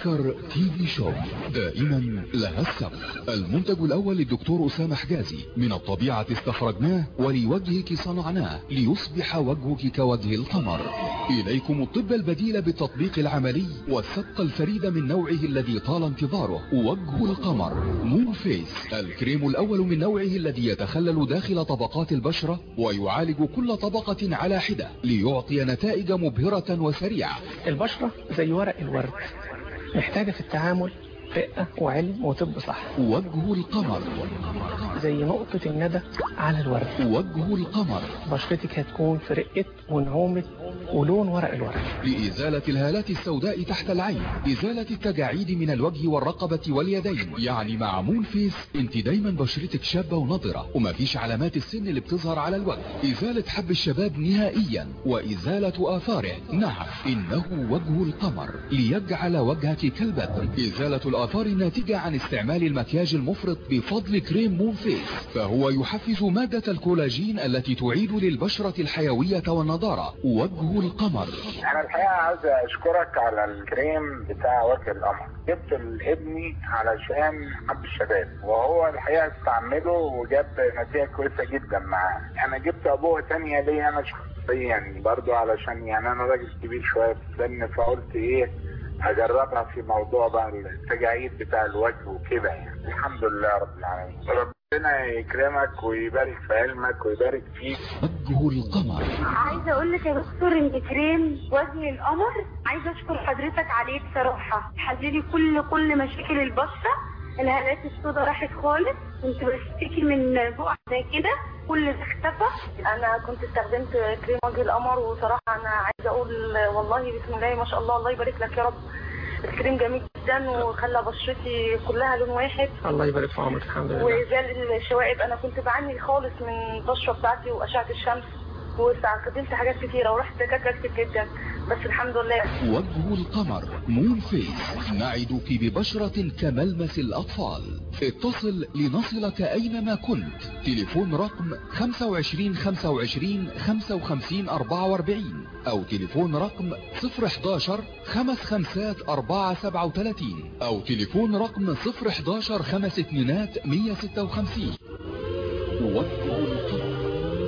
سكر تي في شوب دائما لها السبق المنتج الأول للدكتور أسامة حجازي من الطبيعة استخرجناه ولوجهك صنعناه ليصبح وجهك كوجه القمر إليكم الطب البديل بالتطبيق العملي والسبق الفريد من نوعه الذي طال انتظاره وجه القمر مون فيس الكريم الأول من نوعه الذي يتخلل داخل طبقات البشرة ويعالج كل طبقة على حدة ليعطي نتائج مبهرة وسريعة البشرة زي ورق الورد محتاجة في التعامل رقة وعلم وطب صح وجه القمر زي نقطة الندى على الورد وجه القمر بشرتك هتكون في رقة ونعومة ولون ورق الورد لإزالة الهالات السوداء تحت العين إزالة التجاعيد من الوجه والرقبة واليدين يعني مع مون فيس انت دايما بشرتك شابة ونضرة ومفيش علامات السن اللي بتظهر على الوجه إزالة حب الشباب نهائيا وإزالة آثاره نعم إنه وجه القمر ليجعل وجهك كالبدر إزالة الآثار الناتجة عن استعمال المكياج المفرط بفضل كريم مون فيس فهو يحفز مادة الكولاجين التي تعيد للبشرة الحيوية والنضارة وجه القمر انا الحقيقه عاوز اشكرك على الكريم بتاع وجه القمر جبت لابني علشان حب الشباب وهو الحقيقه استعمله وجاب نتيجه كويسه جدا معاه انا جبت ابوه تانية ليا انا شخصيا برضو علشان يعني انا راجل كبير شويه في السن فقلت ايه اجربها في موضوع بقى التجاعيد بتاع الوجه وكده يعني الحمد لله رب العالمين ربنا يكرمك ويبارك في علمك ويبارك فيك وجه القمر عايزه اقول لك يا دكتور ان كريم وجه القمر عايزه اشكر حضرتك عليه بصراحه حللي كل كل مشاكل البشره الهالات السوداء راحت خالص كنت بشتكي من بقع زي كده كل ده اختفى انا كنت استخدمت كريم وجه القمر وصراحه انا عايزه اقول والله بسم الله ما شاء الله الله يبارك لك يا رب الكريم جميل جدا وخلى بشرتي كلها لون واحد الله يبارك في عمرك الحمد لله وزال الشوائب انا كنت بعاني خالص من البشره بتاعتي واشعه الشمس واستخدمت حاجات كتيره ورحت دكاتره كتير جدا بس الحمد لله وجه القمر مون فيس نعدك ببشرة كملمس الأطفال اتصل لنصلك أينما كنت تليفون رقم 25 25 55 44 أو تليفون رقم 011 خمس خمسات 437 أو تليفون رقم 011 خمس اتنينات 156 وجه القمر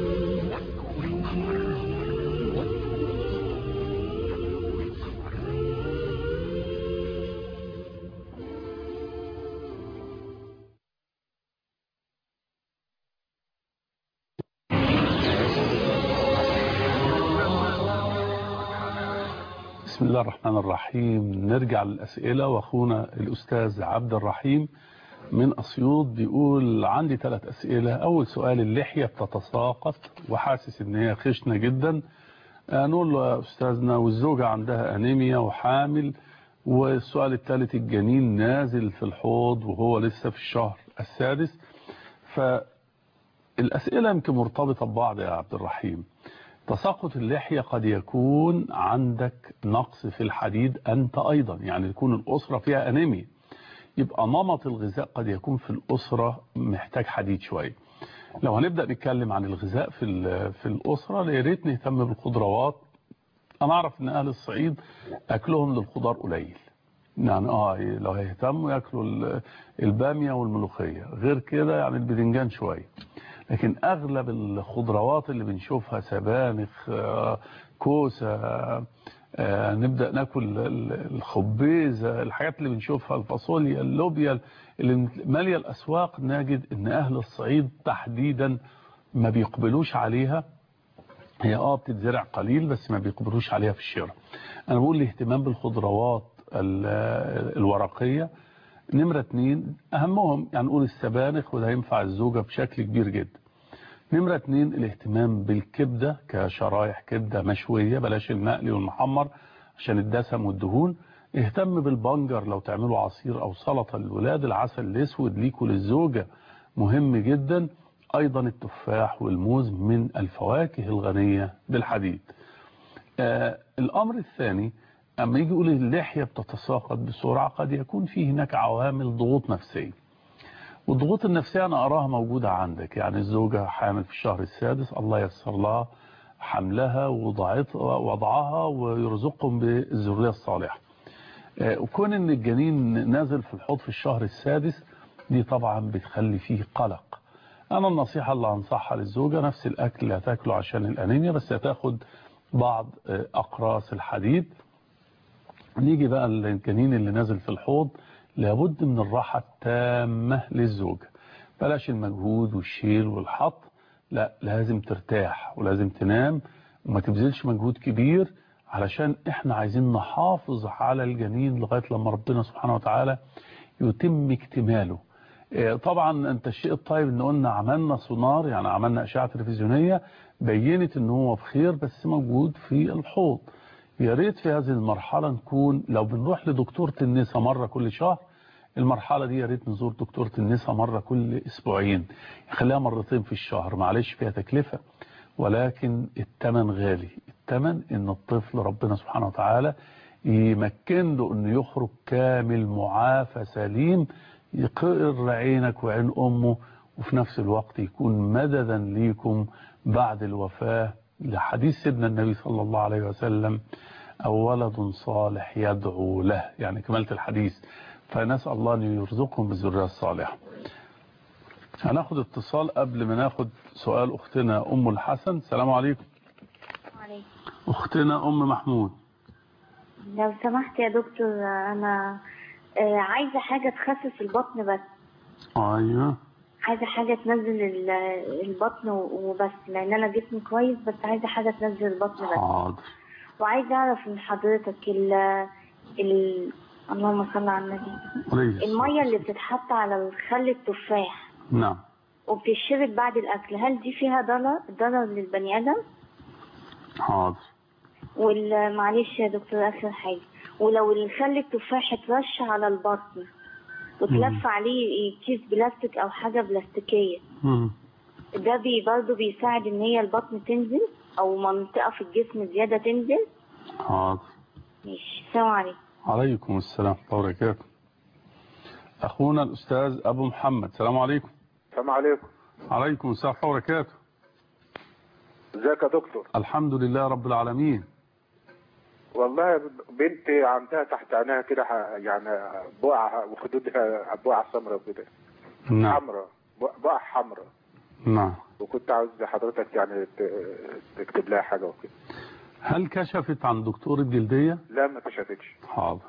بسم الله الرحمن الرحيم نرجع للأسئلة وأخونا الأستاذ عبد الرحيم من أسيوط بيقول عندي ثلاث أسئلة أول سؤال اللحية بتتساقط وحاسس إن هي خشنة جدا نقول له يا أستاذنا والزوجة عندها أنيميا وحامل والسؤال الثالث الجنين نازل في الحوض وهو لسه في الشهر السادس فالأسئلة يمكن مرتبطة ببعض يا عبد الرحيم تساقط اللحية قد يكون عندك نقص في الحديد أنت أيضا يعني يكون الأسرة فيها أنيميا يبقى نمط الغذاء قد يكون في الأسرة محتاج حديد شوية لو هنبدأ نتكلم عن الغذاء في في الأسرة يا ريت نهتم بالخضروات أنا أعرف إن أهل الصعيد أكلهم للخضار قليل يعني اه لو هيهتموا ياكلوا البامية والملوخية غير كده يعني البدنجان شوية لكن اغلب الخضروات اللي بنشوفها سبانخ كوسة نبدأ ناكل الخبيزة الحاجات اللي بنشوفها الفاصوليا اللوبيا اللي مالية الاسواق نجد ان اهل الصعيد تحديدا ما بيقبلوش عليها هي اه بتتزرع قليل بس ما بيقبلوش عليها في الشراء انا بقول الاهتمام بالخضروات الورقية نمرة اتنين اهمهم يعني نقول السبانخ وده ينفع الزوجة بشكل كبير جدا نمرة اتنين الاهتمام بالكبدة كشرايح كبدة مشوية بلاش المقلي والمحمر عشان الدسم والدهون اهتم بالبنجر لو تعملوا عصير او سلطة للولاد العسل الاسود ليكوا للزوجة مهم جدا ايضا التفاح والموز من الفواكه الغنية بالحديد آه الامر الثاني اما يجي يقول اللحية بتتساقط بسرعة قد يكون في هناك عوامل ضغوط نفسية والضغوط النفسية أنا أراها موجودة عندك يعني الزوجة حامل في الشهر السادس الله يسر لها حملها ووضعها ويرزقهم بالذرية الصالحة آه، وكون ان الجنين نازل في الحوض في الشهر السادس دي طبعا بتخلي فيه قلق انا النصيحة اللي هنصحها للزوجة نفس الاكل اللي هتاكله عشان الانيميا بس هتاخد بعض آه، اقراص الحديد نيجي بقى للجنين اللي نازل في الحوض لابد من الراحة التامة للزوجة بلاش المجهود والشيل والحط لا لازم ترتاح ولازم تنام وما تبذلش مجهود كبير علشان احنا عايزين نحافظ على الجنين لغاية لما ربنا سبحانه وتعالى يتم اكتماله آه، طبعا انت الشيء الطيب ان قلنا عملنا سونار يعني عملنا اشعة تلفزيونية بينت ان هو بخير بس موجود في الحوض يا ريت في هذه المرحلة نكون لو بنروح لدكتورة النساء مرة كل شهر المرحلة دي يا ريت نزور دكتورة النساء مرة كل اسبوعين يخليها مرتين في الشهر معلش فيها تكلفة ولكن التمن غالي التمن ان الطفل ربنا سبحانه وتعالى يمكن له انه يخرج كامل معافى سليم يقر عينك وعين امه وفي نفس الوقت يكون مددا ليكم بعد الوفاة لحديث سيدنا النبي صلى الله عليه وسلم أو ولد صالح يدعو له يعني كملت الحديث فنسأل الله أن يرزقهم بالذرية الصالحة هناخد اتصال قبل ما ناخد سؤال أختنا أم الحسن السلام عليكم عليكم. أختنا أم محمود لو سمحت يا دكتور انا آه، عايزه حاجه تخفف البطن بس أيوه عايزه حاجه تنزل ال- البطن وبس لان انا جسمي كويس بس عايزه حاجه تنزل البطن بس حاضر وعايزه اعرف من حضرتك ال ال اللهم صل على النبي عليه الميه اللي بتتحط على خل التفاح نعم وبتشرب بعد الاكل هل دي فيها ضرر ضرر للبني ادم حاضر والمعلش يا دكتور اخر حاجه ولو الخل التفاح اترش على البطن وتلف عليه كيس بلاستيك او حاجه بلاستيكيه مم. ده بي برضه بيساعد ان هي البطن تنزل او منطقه في الجسم زياده تنزل حاضر ماشي السلام عليكم عليكم السلام ورحمة الله وبركاته أخونا الأستاذ أبو محمد السلام عليكم السلام عليكم عليكم السلام ورحمة الله وبركاته ازيك يا دكتور الحمد لله رب العالمين والله بنتي عندها تحت عينيها كده ح- يعني بقعة وخدودها بقعة سمراء كده نعم حمراء بقعة حمراء نعم وكنت عاوز حضرتك يعني ت- تكتب لها حاجة وكده هل كشفت عن دكتور الجلدية لا ما كشفتش حاضر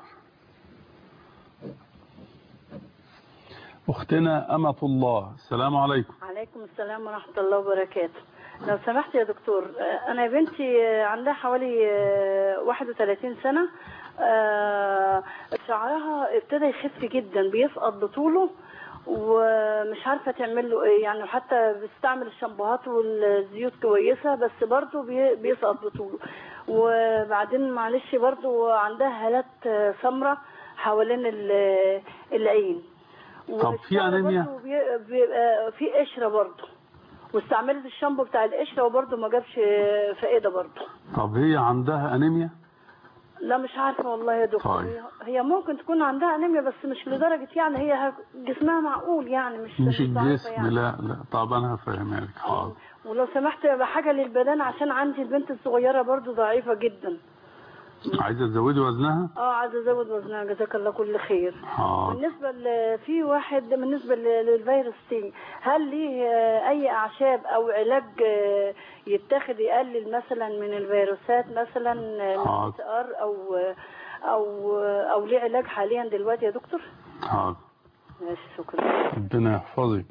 أختنا أمة الله السلام عليكم عليكم السلام ورحمة الله وبركاته لو سمحت يا دكتور آه، أنا بنتي آه، عندها حوالي آه، 31 سنة آه، شعرها ابتدى يخف جدا بيسقط بطوله ومش عارفة تعمل له ايه يعني حتى بتستعمل الشامبوهات والزيوت كويسة بس برضه بي- بيسقط بطوله وبعدين معلش برضه عندها هالات آه، سمراء حوالين ال- العين طب في أنيميا برضه بي- بيبقى في قشره برضه واستعملت الشامبو بتاع القشره وبرضه ما جابش فائده برضه طب هي عندها أنيميا لا مش عارفه والله يا دكتور طيب. هي- هي ممكن تكون عندها انيميا بس مش لدرجه يعني هي ه- جسمها معقول يعني مش مش ضعيفة الجسم يعني. لا لا طب أنا هفهمها لك حاضر ولو سمحت يبقى حاجه للبدن عشان عندي البنت الصغيره برضه ضعيفه جدا عايزة تزودي وزنها اه عايزه ازود وزنها جزاك الله كل خير حاضر بالنسبة ل- في واحد بالنسبة ل- للفيروس سي هل ليه آه، أي أعشاب أو علاج آه، يتاخد يقلل مثلا من الفيروسات مثلا آه، من حاضر. البي ار أو آه، أو آه، أو ليه علاج حاليا دلوقتي يا دكتور؟ حاضر ماشي شكرا ربنا يحفظك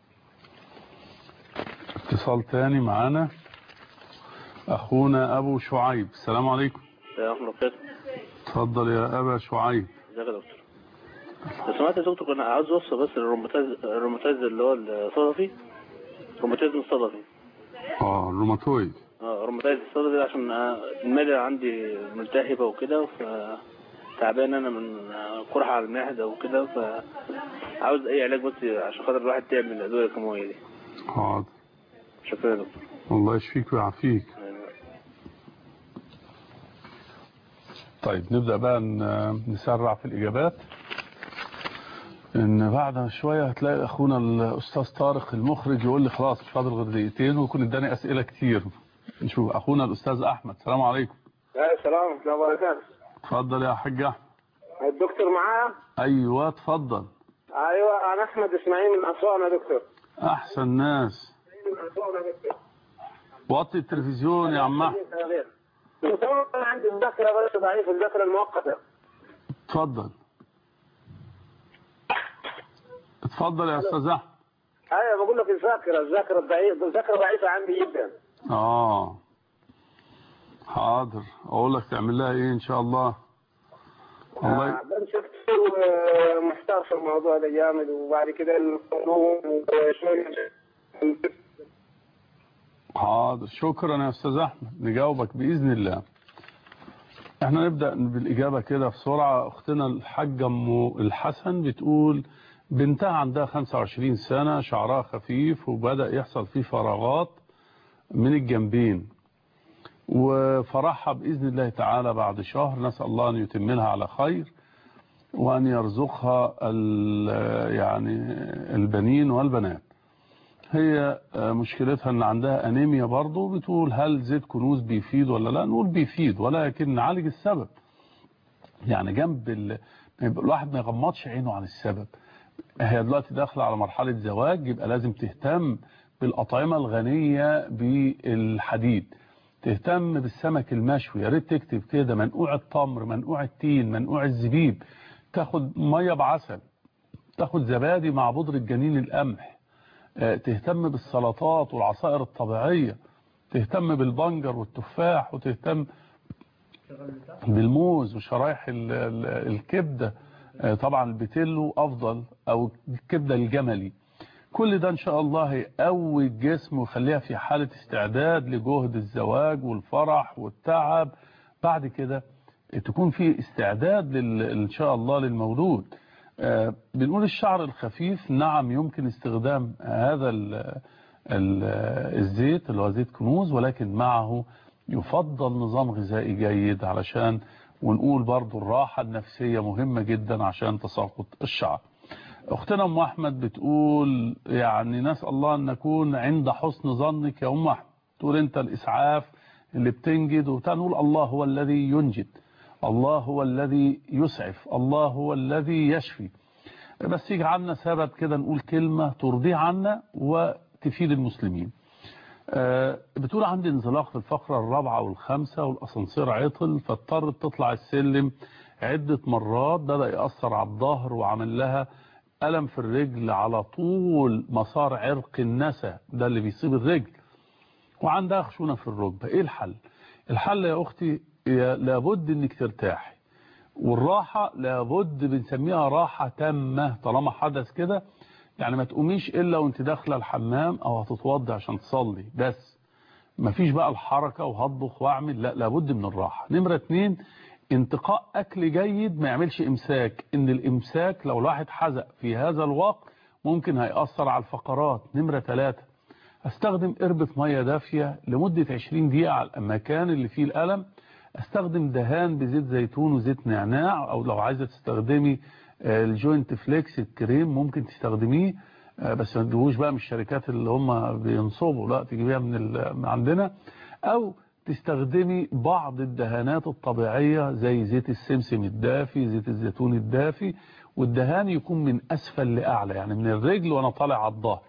اتصال تاني معانا أخونا أبو شعيب السلام عليكم يا احمد خير اتفضل يا أبا شعيب ازيك يا دكتور لو سمعت يا دكتور كنا عاوز اوصى بس الروماتيز الروماتيز اللي هو الصدفي روماتيزم الصدفي اه الروماتويد اه روماتيز الصدفي عشان آه، المعدة عندي ملتهبة وكده ف تعبان انا من آه، قرحة على المعدة وكده فعاوز اي علاج بس عشان خاطر الواحد تعب من الادوية الكيماوية دي حاضر شكرا يا دكتور الله يشفيك ويعافيك طيب نبدأ بقى ن- نسرع في الإجابات إن بعد شوية هتلاقي أخونا الأستاذ طارق المخرج يقول لي خلاص مش فاضل غير دقيقتين ويكون اداني أسئلة كتير نشوف أخونا الأستاذ أحمد السلام عليكم السلام ورحمة الله وبركاته اتفضل يا حاج أحمد الدكتور معايا ايوه اتفضل ايوه انا احمد اسماعيل من اسوان يا دكتور احسن ناس وطي التلفزيون يا عم احمد طبعا انا عندي الذاكره بس ضعيفه الذاكره المؤقته اتفضل اتفضل يا استاذ احمد ايوه بقول لك الذاكره الذاكره ضعيفه الذاكره ضعيفه عندي جدا اه حاضر اقول لك تعمل لها ايه ان شاء الله والله آه، بمشي كتير ومحتار في الموضوع ده جامد وبعد كده القانون وشويه حاضر شكرا يا استاذ احمد نجاوبك باذن الله احنا نبدا بالاجابه كده بسرعه اختنا الحاجه ام الحسن بتقول بنتها عندها 25 سنه شعرها خفيف وبدا يحصل فيه فراغات من الجنبين وفرحها باذن الله تعالى بعد شهر نسال الله ان يتم لها على خير وان يرزقها ال- يعني البنين والبنات هي مشكلتها ان عندها انيميا برضه بتقول هل زيت كنوز بيفيد ولا لا نقول بيفيد ولكن نعالج السبب يعني جنب ال... يبقى الواحد ما يغمضش عينه عن السبب هي دلوقتي داخله على مرحله زواج يبقى لازم تهتم بالاطعمه الغنيه بالحديد تهتم بالسمك المشوي يا ريت تكتب كده منقوع التمر منقوع التين منقوع الزبيب تاخد ميه بعسل تاخد زبادي مع بودره جنين القمح آه، تهتم بالسلطات والعصائر الطبيعية تهتم بالبنجر والتفاح وتهتم بالموز وشرايح ال- ال- الكبدة آه، طبعا البتيلو أفضل أو الكبدة الجملي كل ده إن شاء الله هيقوي الجسم ويخليها في حالة استعداد لجهد الزواج والفرح والتعب بعد كده تكون في استعداد لل... إن شاء الله للمولود آه، بنقول الشعر الخفيف نعم يمكن استخدام هذا ال ال الزيت اللي هو زيت كنوز ولكن معه يفضل نظام غذائي جيد علشان ونقول برضو الراحة النفسية مهمة جدا عشان تساقط الشعر اختنا ام احمد بتقول يعني نسال الله ان نكون عند حسن ظنك يا ام احمد تقول انت الاسعاف اللي بتنجد وتنقول الله هو الذي ينجد الله هو الذي يسعف الله هو الذي يشفي بس يجعلنا سبب كده نقول كلمة ترضي عنا وتفيد المسلمين آه، بتقول عندي انزلاق في الفقرة الرابعة والخامسة والأسانسير عطل فاضطرت تطلع السلم عدة مرات بدأ يأثر على الظهر وعمل لها ألم في الرجل على طول مسار عرق النسا ده اللي بيصيب الرجل وعندها خشونة في الركبة ايه الحل الحل يا اختي هي لابد انك ترتاحي والراحة لابد بنسميها راحة تامة طالما حدث كده يعني ما تقوميش الا وانت داخله الحمام او هتتوضي عشان تصلي بس مفيش بقى الحركة وهطبخ واعمل لا لابد من الراحة نمرة اتنين انتقاء اكل جيد ما يعملش امساك ان الامساك لو الواحد حزق في هذا الوقت ممكن هيأثر على الفقرات نمرة ثلاثة استخدم قربة مية دافية لمدة 20 دقيقة على المكان اللي فيه الألم استخدم دهان بزيت زيتون وزيت نعناع او لو عايزة تستخدمي آه، الجوينت فليكس الكريم ممكن تستخدميه آه، بس ما تجيبوش بقى من الشركات اللي هم بينصبوا لا تجيبيها من, ال- من عندنا او تستخدمي بعض الدهانات الطبيعية زي زيت السمسم الدافي زيت الزيتون الدافي والدهان يكون من اسفل لاعلى يعني من الرجل وانا طالع على الظهر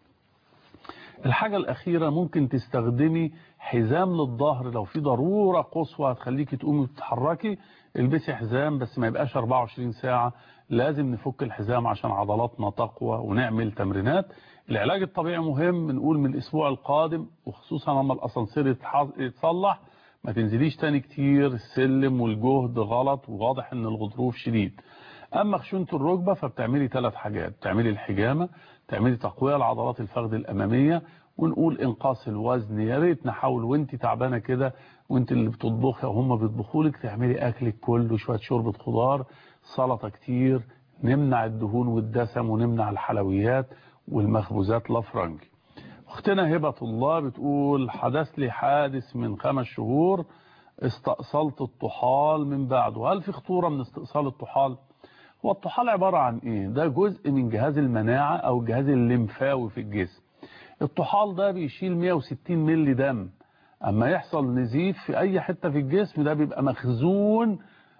الحاجة الأخيرة ممكن تستخدمي حزام للظهر لو في ضرورة قصوى هتخليكي تقومي وتتحركي البسي حزام بس ما يبقاش 24 ساعة لازم نفك الحزام عشان عضلاتنا تقوى ونعمل تمرينات العلاج الطبيعي مهم نقول من الأسبوع القادم وخصوصا لما الأسانسير يتح- يتصلح ما تنزليش تاني كتير السلم والجهد غلط وواضح ان الغضروف شديد اما خشونة الركبة فبتعملي ثلاث حاجات بتعملي الحجامة تعملي تقوية لعضلات الفخذ الامامية ونقول انقاص الوزن يا ريت نحاول وانت تعبانه كده وانت اللي بتطبخي وهم بيطبخوا لك تعملي اكلك كله شويه شوربه خضار سلطه كتير نمنع الدهون والدسم ونمنع الحلويات والمخبوزات الافرنجي اختنا هبه الله بتقول حدث لي حادث من خمس شهور استأصلت الطحال من بعده هل في خطوره من استئصال الطحال هو الطحال عباره عن ايه ده جزء من جهاز المناعه او الجهاز الليمفاوي في الجسم الطحال ده بيشيل 160 ملي دم اما يحصل نزيف في اي حتة في الجسم ده بيبقى مخزون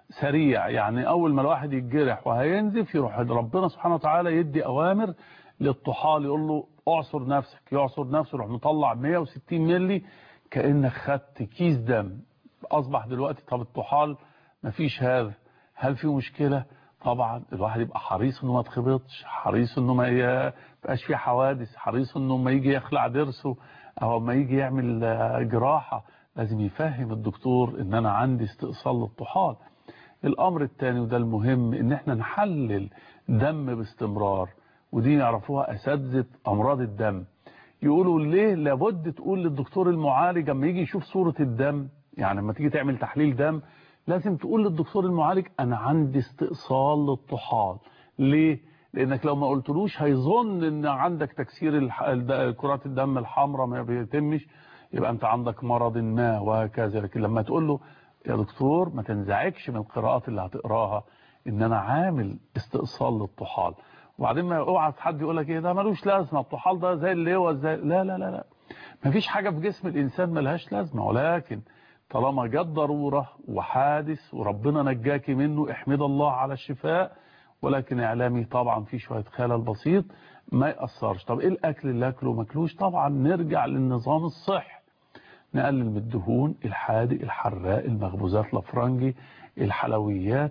سريع يعني اول ما الواحد يتجرح وهينزف يروح ربنا سبحانه وتعالى يدي اوامر للطحال يقول له اعصر نفسك يعصر نفسه يروح مطلع 160 ملي كانك خدت كيس دم اصبح دلوقتي طب الطحال مفيش هذا هل في مشكله طبعا الواحد يبقى حريص انه ما يتخبطش حريص انه ما يبقاش فيه حوادث حريص انه ما يجي يخلع ضرسه او ما يجي يعمل جراحه لازم يفهم الدكتور ان انا عندي استئصال للطحال الامر الثاني وده المهم ان احنا نحلل دم باستمرار ودي يعرفوها اساتذه امراض الدم يقولوا ليه لابد تقول للدكتور المعالج لما يجي يشوف صوره الدم يعني لما تيجي تعمل تحليل دم لازم تقول للدكتور المعالج انا عندي استئصال للطحال ليه لانك لو ما قلتلوش هيظن ان عندك تكسير الح... كرات الدم الحمراء ما بيتمش يبقى انت عندك مرض ما وهكذا لكن لما تقول له يا دكتور ما تنزعجش من القراءات اللي هتقراها ان انا عامل استئصال للطحال وبعدين ما اوعى حد يقول لك ايه ده ملوش لازمه الطحال ده زي اللواء زي لا لا لا لا ما فيش حاجه في جسم الانسان ملهاش لازمه ولكن طالما جت ضروره وحادث وربنا نجاكي منه احمد الله على الشفاء ولكن اعلامي طبعا في شويه خلل بسيط ما ياثرش طب ايه الاكل اللي اكله ماكلوش طبعا نرجع للنظام الصحي نقلل من الدهون الحادق الحراق المخبوزات الافرنجي الحلويات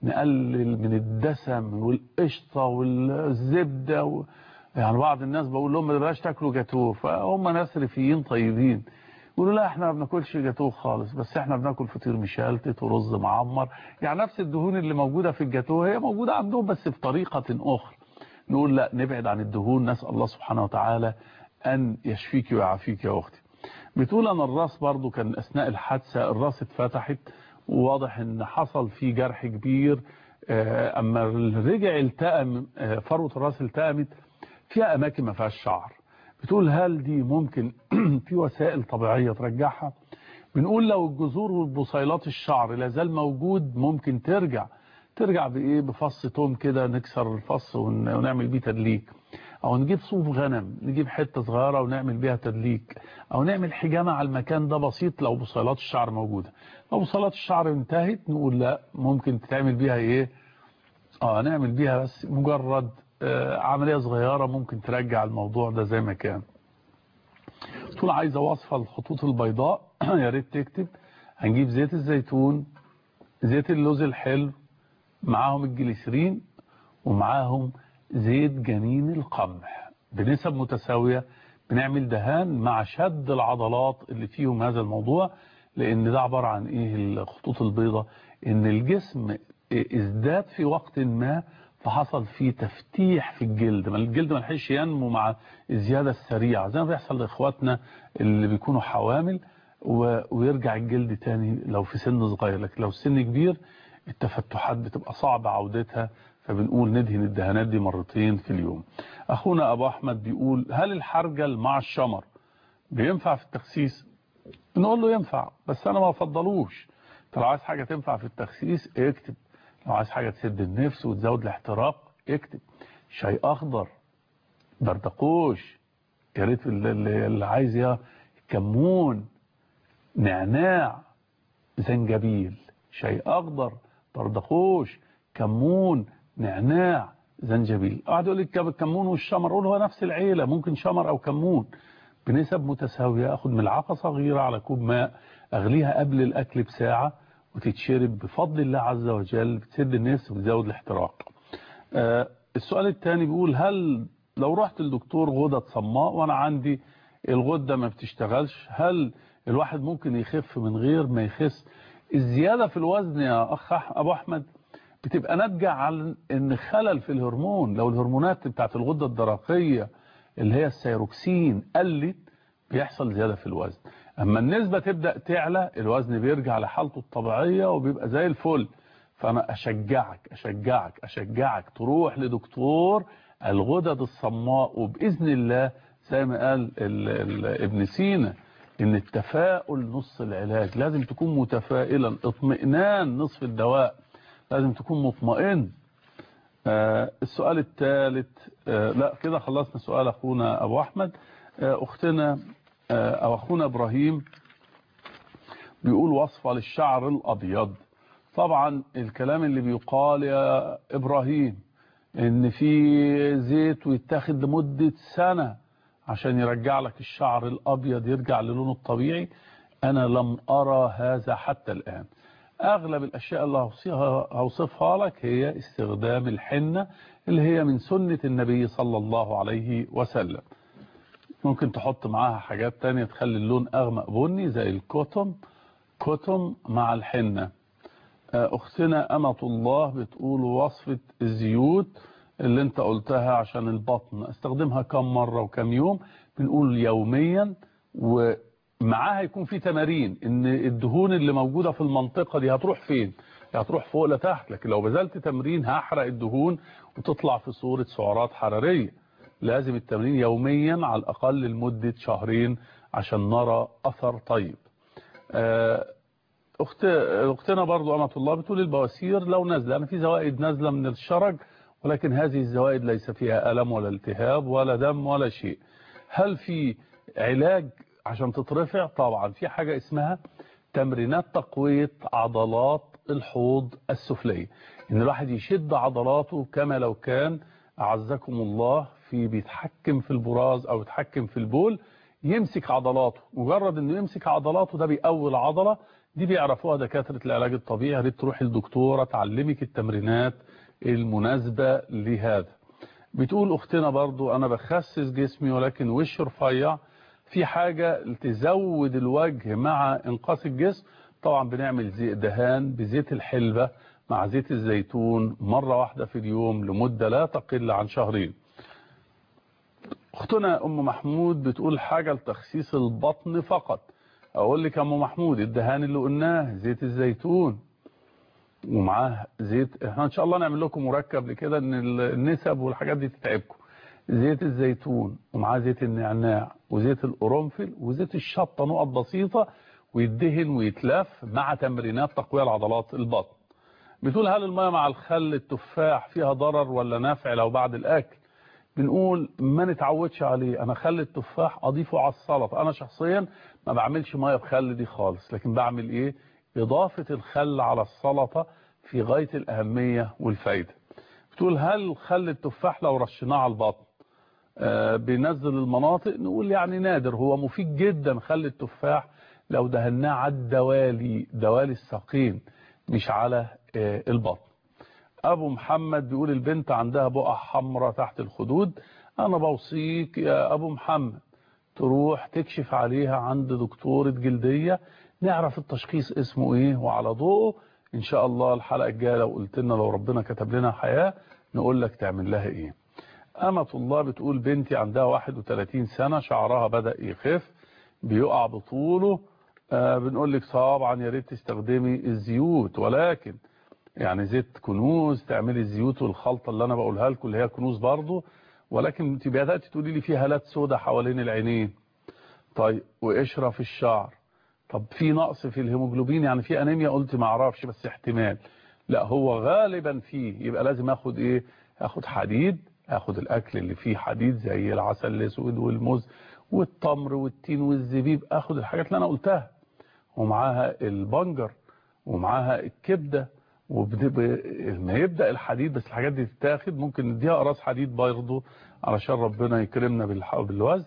نقلل من الدسم والقشطه والزبده و... يعني بعض الناس بقول لهم ما تبقاش تاكلوا جاتوه فهم ناس ريفيين طيبين يقولوا لا احنا ما بناكلش جاتوه خالص بس احنا بناكل فطير مشلتت ورز معمر يعني نفس الدهون اللي موجوده في الجاتوه هي موجوده عندهم بس بطريقه اخرى نقول لا نبعد عن الدهون نسال الله سبحانه وتعالى ان يشفيك ويعافيك يا اختي بتقول انا الراس برضو كان اثناء الحادثه الراس اتفتحت وواضح ان حصل فيه جرح كبير اما رجع التئم فروه الراس التئمت فيها اماكن ما فيهاش شعر بتقول هل دي ممكن في وسائل طبيعيه ترجعها بنقول لو الجذور والبصيلات الشعر لا زال موجود ممكن ترجع ترجع بايه بفص توم كده نكسر الفص ونعمل بيه تدليك او نجيب صوف غنم نجيب حته صغيره ونعمل بيها تدليك او نعمل حجامه على المكان ده بسيط لو بصيلات الشعر موجوده لو بصيلات الشعر انتهت نقول لا ممكن تتعمل بيها ايه اه نعمل بيها بس مجرد آه عمليه صغيره ممكن ترجع الموضوع ده زي ما كان تقول عايزه وصفه الخطوط البيضاء يا ريت تكتب هنجيب زيت الزيتون زيت اللوز الحلو معاهم الجليسرين ومعاهم زيت جنين القمح بنسب متساوية بنعمل دهان مع شد العضلات اللي فيهم هذا الموضوع لان ده عبارة عن ايه الخطوط البيضاء ان الجسم ازداد في وقت ما فحصل فيه تفتيح في الجلد ما الجلد ما لحقش ينمو مع الزيادة السريعة زي ما بيحصل لاخواتنا اللي بيكونوا حوامل ويرجع الجلد تاني لو في سن صغير لكن لو سن كبير التفتحات بتبقى صعب عودتها فبنقول ندهن الدهانات دي مرتين في اليوم اخونا ابو احمد بيقول هل الحرجل مع الشمر بينفع في التخسيس نقول له ينفع بس انا ما افضلوش لو عايز حاجه تنفع في التخسيس اكتب لو عايز حاجه تسد النفس وتزود الاحتراق اكتب شاي اخضر بردقوش يا ريت اللي, اللي عايز يا كمون نعناع زنجبيل شاي اخضر بردقوش كمون نعناع زنجبيل قاعد يقول لك الكمون والشمر اقول هو نفس العيله ممكن شمر او كمون بنسب متساويه اخد ملعقه صغيره على كوب ماء اغليها قبل الاكل بساعه وتتشرب بفضل الله عز وجل بتسد النفس وبتزود الاحتراق آه السؤال الثاني بيقول هل لو رحت لدكتور غدد صماء وانا عندي الغده ما بتشتغلش هل الواحد ممكن يخف من غير ما يخس الزياده في الوزن يا اخ ابو احمد بتبقى ناتجه عن ان خلل في الهرمون لو الهرمونات بتاعت الغده الدرقيه اللي هي السيروكسين قلت بيحصل زياده في الوزن اما النسبه تبدا تعلى الوزن بيرجع لحالته الطبيعيه وبيبقى زي الفل فانا اشجعك اشجعك اشجعك تروح لدكتور الغدد الصماء وباذن الله زي ما قال ال ال ابن سينا ان التفاؤل نص العلاج لازم تكون متفائلا اطمئنان نصف الدواء لازم تكون مطمئن آه السؤال الثالث آه لا كده خلصنا سؤال اخونا ابو احمد آه اختنا او اخونا ابراهيم بيقول وصفة للشعر الابيض طبعا الكلام اللي بيقال يا إبراهيم ان في زيت ويتاخد لمدة سنة عشان يرجع لك الشعر الأبيض يرجع للونه الطبيعي أنا لم أرى هذا حتى الآن أغلب الأشياء اللي هوصفها, هوصفها لك هي استخدام الحنة اللي هي من سنة النبي صلى الله عليه وسلم ممكن تحط معاها حاجات تانية تخلي اللون أغمق بني زي الكوتم كوتم مع الحنة أختنا أمة الله بتقول وصفة الزيوت اللي انت قلتها عشان البطن استخدمها كم مرة وكم يوم بنقول يوميا ومعاها يكون في تمارين ان الدهون اللي موجودة في المنطقة دي هتروح فين هتروح فوق لتحت لكن لو بذلت تمرين هحرق الدهون وتطلع في صورة سعرات حرارية لازم التمرين يوميا على الأقل لمدة شهرين عشان نرى أثر طيب أخت... أختنا برضو أمة الله بتقول البواسير لو نازلة أنا في زوائد نازلة من الشرج ولكن هذه الزوائد ليس فيها ألم ولا التهاب ولا دم ولا شيء هل في علاج عشان تترفع طبعا في حاجة اسمها تمرينات تقوية عضلات الحوض السفلية ان الواحد يشد عضلاته كما لو كان أعزكم الله في بيتحكم في البراز أو يتحكم في البول يمسك عضلاته مجرد انه يمسك عضلاته ده بيقوي العضلة دي بيعرفوها دكاترة العلاج الطبيعي يا ريت تروح الدكتورة تعلمك التمرينات المناسبة لهذا بتقول اختنا برضو انا بخسس جسمي ولكن وش رفيع في حاجة تزود الوجه مع انقاص الجسم طبعا بنعمل زي دهان بزيت الحلبة مع زيت الزيتون مرة واحدة في اليوم لمدة لا تقل عن شهرين اختنا ام محمود بتقول حاجة لتخسيس البطن فقط اقول لك يا ام محمود الدهان اللي قلناه زيت الزيتون ومعاه زيت احنا ان شاء الله نعمل لكم مركب لكده ان النسب والحاجات دي تتعبكم زيت الزيتون ومعاه زيت النعناع وزيت القرنفل وزيت الشطه نقط بسيطه ويدهن ويتلف مع تمرينات تقويه لعضلات البطن بتقول هل الميه مع الخل التفاح فيها ضرر ولا نفع لو بعد الاكل بنقول ما نتعودش عليه انا خل التفاح اضيفه على السلطه انا شخصيا ما بعملش ميه بخل دي خالص لكن بعمل ايه إضافة الخل على السلطة في غاية الأهمية والفايدة بتقول هل خل التفاح لو رشناه على البطن آه بينزل المناطق نقول يعني نادر هو مفيد جدا خل التفاح لو دهناه على الدوالي دوالي الساقين مش على آه البطن أبو محمد بيقول البنت عندها بقع حمراء تحت الخدود أنا بوصيك يا أبو محمد تروح تكشف عليها عند دكتورة جلدية نعرف التشخيص اسمه ايه وعلى ضوءه ان شاء الله الحلقة الجاية لو قلت لنا لو ربنا كتب لنا حياة نقول لك تعمل لها ايه أمة الله بتقول بنتي عندها 31 سنة شعرها بدأ يخف بيقع بطوله آه بنقول لك طبعا يا ريت تستخدمي الزيوت ولكن يعني زيت كنوز تعملي الزيوت والخلطة اللي انا بقولها لكم اللي هي كنوز برضو ولكن انت بدأت تقولي لي في هالات سودة حوالين العينين طيب وقشرة في الشعر طب في نقص في الهيموجلوبين يعني في انيميا قلت ما اعرفش بس احتمال لا هو غالبا فيه يبقى لازم اخد ايه اخد حديد اخد الاكل اللي فيه حديد زي العسل الاسود والموز والتمر والتين والزبيب اخد الحاجات اللي انا قلتها ومعاها البنجر ومعاها الكبده وما يبدا الحديد بس الحاجات دي تتاخد ممكن نديها اقراص حديد برضه علشان ربنا يكرمنا بالوزن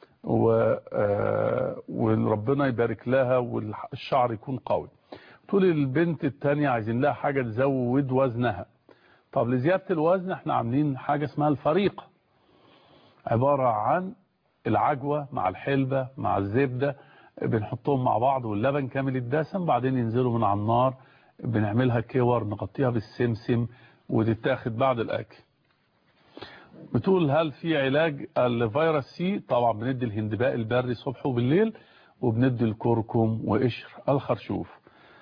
وربنا يبارك لها والشعر يكون قوي تقول البنت التانية عايزين لها حاجة تزود وزنها طب لزيادة الوزن احنا عاملين حاجة اسمها الفريقة عبارة عن العجوة مع الحلبة مع الزبدة بنحطهم مع بعض واللبن كامل الدسم بعدين ينزلوا من على النار بنعملها كور نغطيها بالسمسم وتتاخد بعد الأكل بتقول هل في علاج الفيروس سي طبعا بندي الهندباء البري صبح وبالليل وبندي الكركم وقشر الخرشوف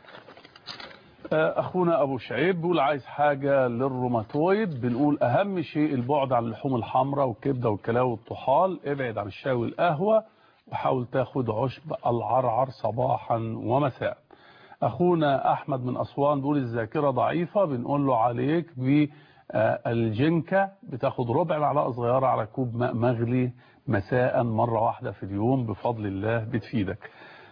اخونا ابو شعيب بيقول عايز حاجة للروماتويد بنقول اهم شيء البعد عن اللحوم الحمراء والكبدة والكلاوي والطحال ابعد عن الشاي والقهوة وحاول تاخد عشب العرعر صباحا ومساء اخونا احمد من اسوان بيقول الذاكرة ضعيفة بنقول له عليك بالجنكة بتاخد ربع معلقة صغيرة على كوب ماء مغلي مساء مرة واحدة في اليوم بفضل الله بتفيدك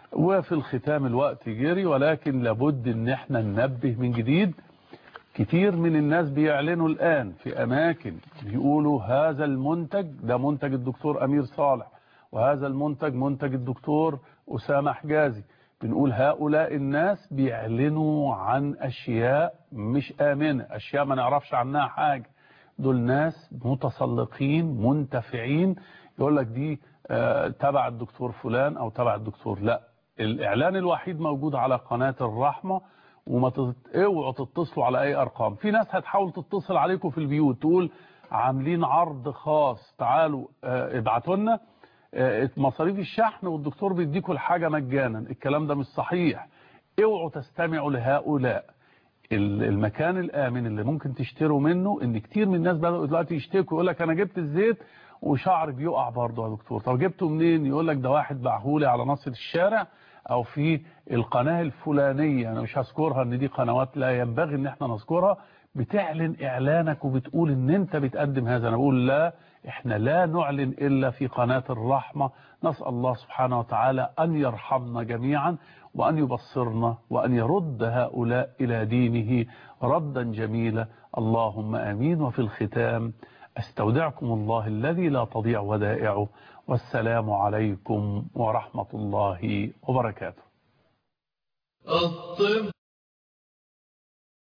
وفي الختام الوقت جري ولكن لابد ان احنا ننبه من جديد كتير من الناس بيعلنوا الآن في أماكن بيقولوا هذا المنتج ده منتج الدكتور أمير صالح وهذا المنتج منتج الدكتور أسامة حجازي بنقول هؤلاء الناس بيعلنوا عن أشياء مش آمنة أشياء ما نعرفش عنها حاجة دول ناس متسلقين منتفعين يقول لك دي آه، تبع الدكتور فلان أو تبع الدكتور لا الإعلان الوحيد موجود على قناة الرحمة وما تت- اوعوا تتصلوا على اي ارقام في ناس هتحاول تتصل عليكم في البيوت تقول عاملين عرض خاص تعالوا آه، ابعتوا لنا آه، مصاريف الشحن والدكتور بيديكوا الحاجة مجانا الكلام ده مش صحيح اوعوا تستمعوا لهؤلاء ال- المكان الآمن اللي ممكن تشتروا منه ان كتير من الناس بدأوا دلوقتي يشتكوا يقول لك انا جبت الزيت وشعري بيقع برضه يا دكتور طب جبته منين يقول لك ده واحد باعهولي على نص الشارع او في القناة الفلانية انا مش هذكرها ان دي قنوات لا ينبغي ان احنا نذكرها بتعلن اعلانك وبتقول ان انت بتقدم هذا انا بقول لا احنا لا نعلن الا في قناة الرحمة نسأل الله سبحانه وتعالى ان يرحمنا جميعا وان يبصرنا وان يرد هؤلاء الى دينه ردا جميلا اللهم امين وفي الختام استودعكم الله الذي لا تضيع ودائعه والسلام عليكم ورحمة الله وبركاته الطب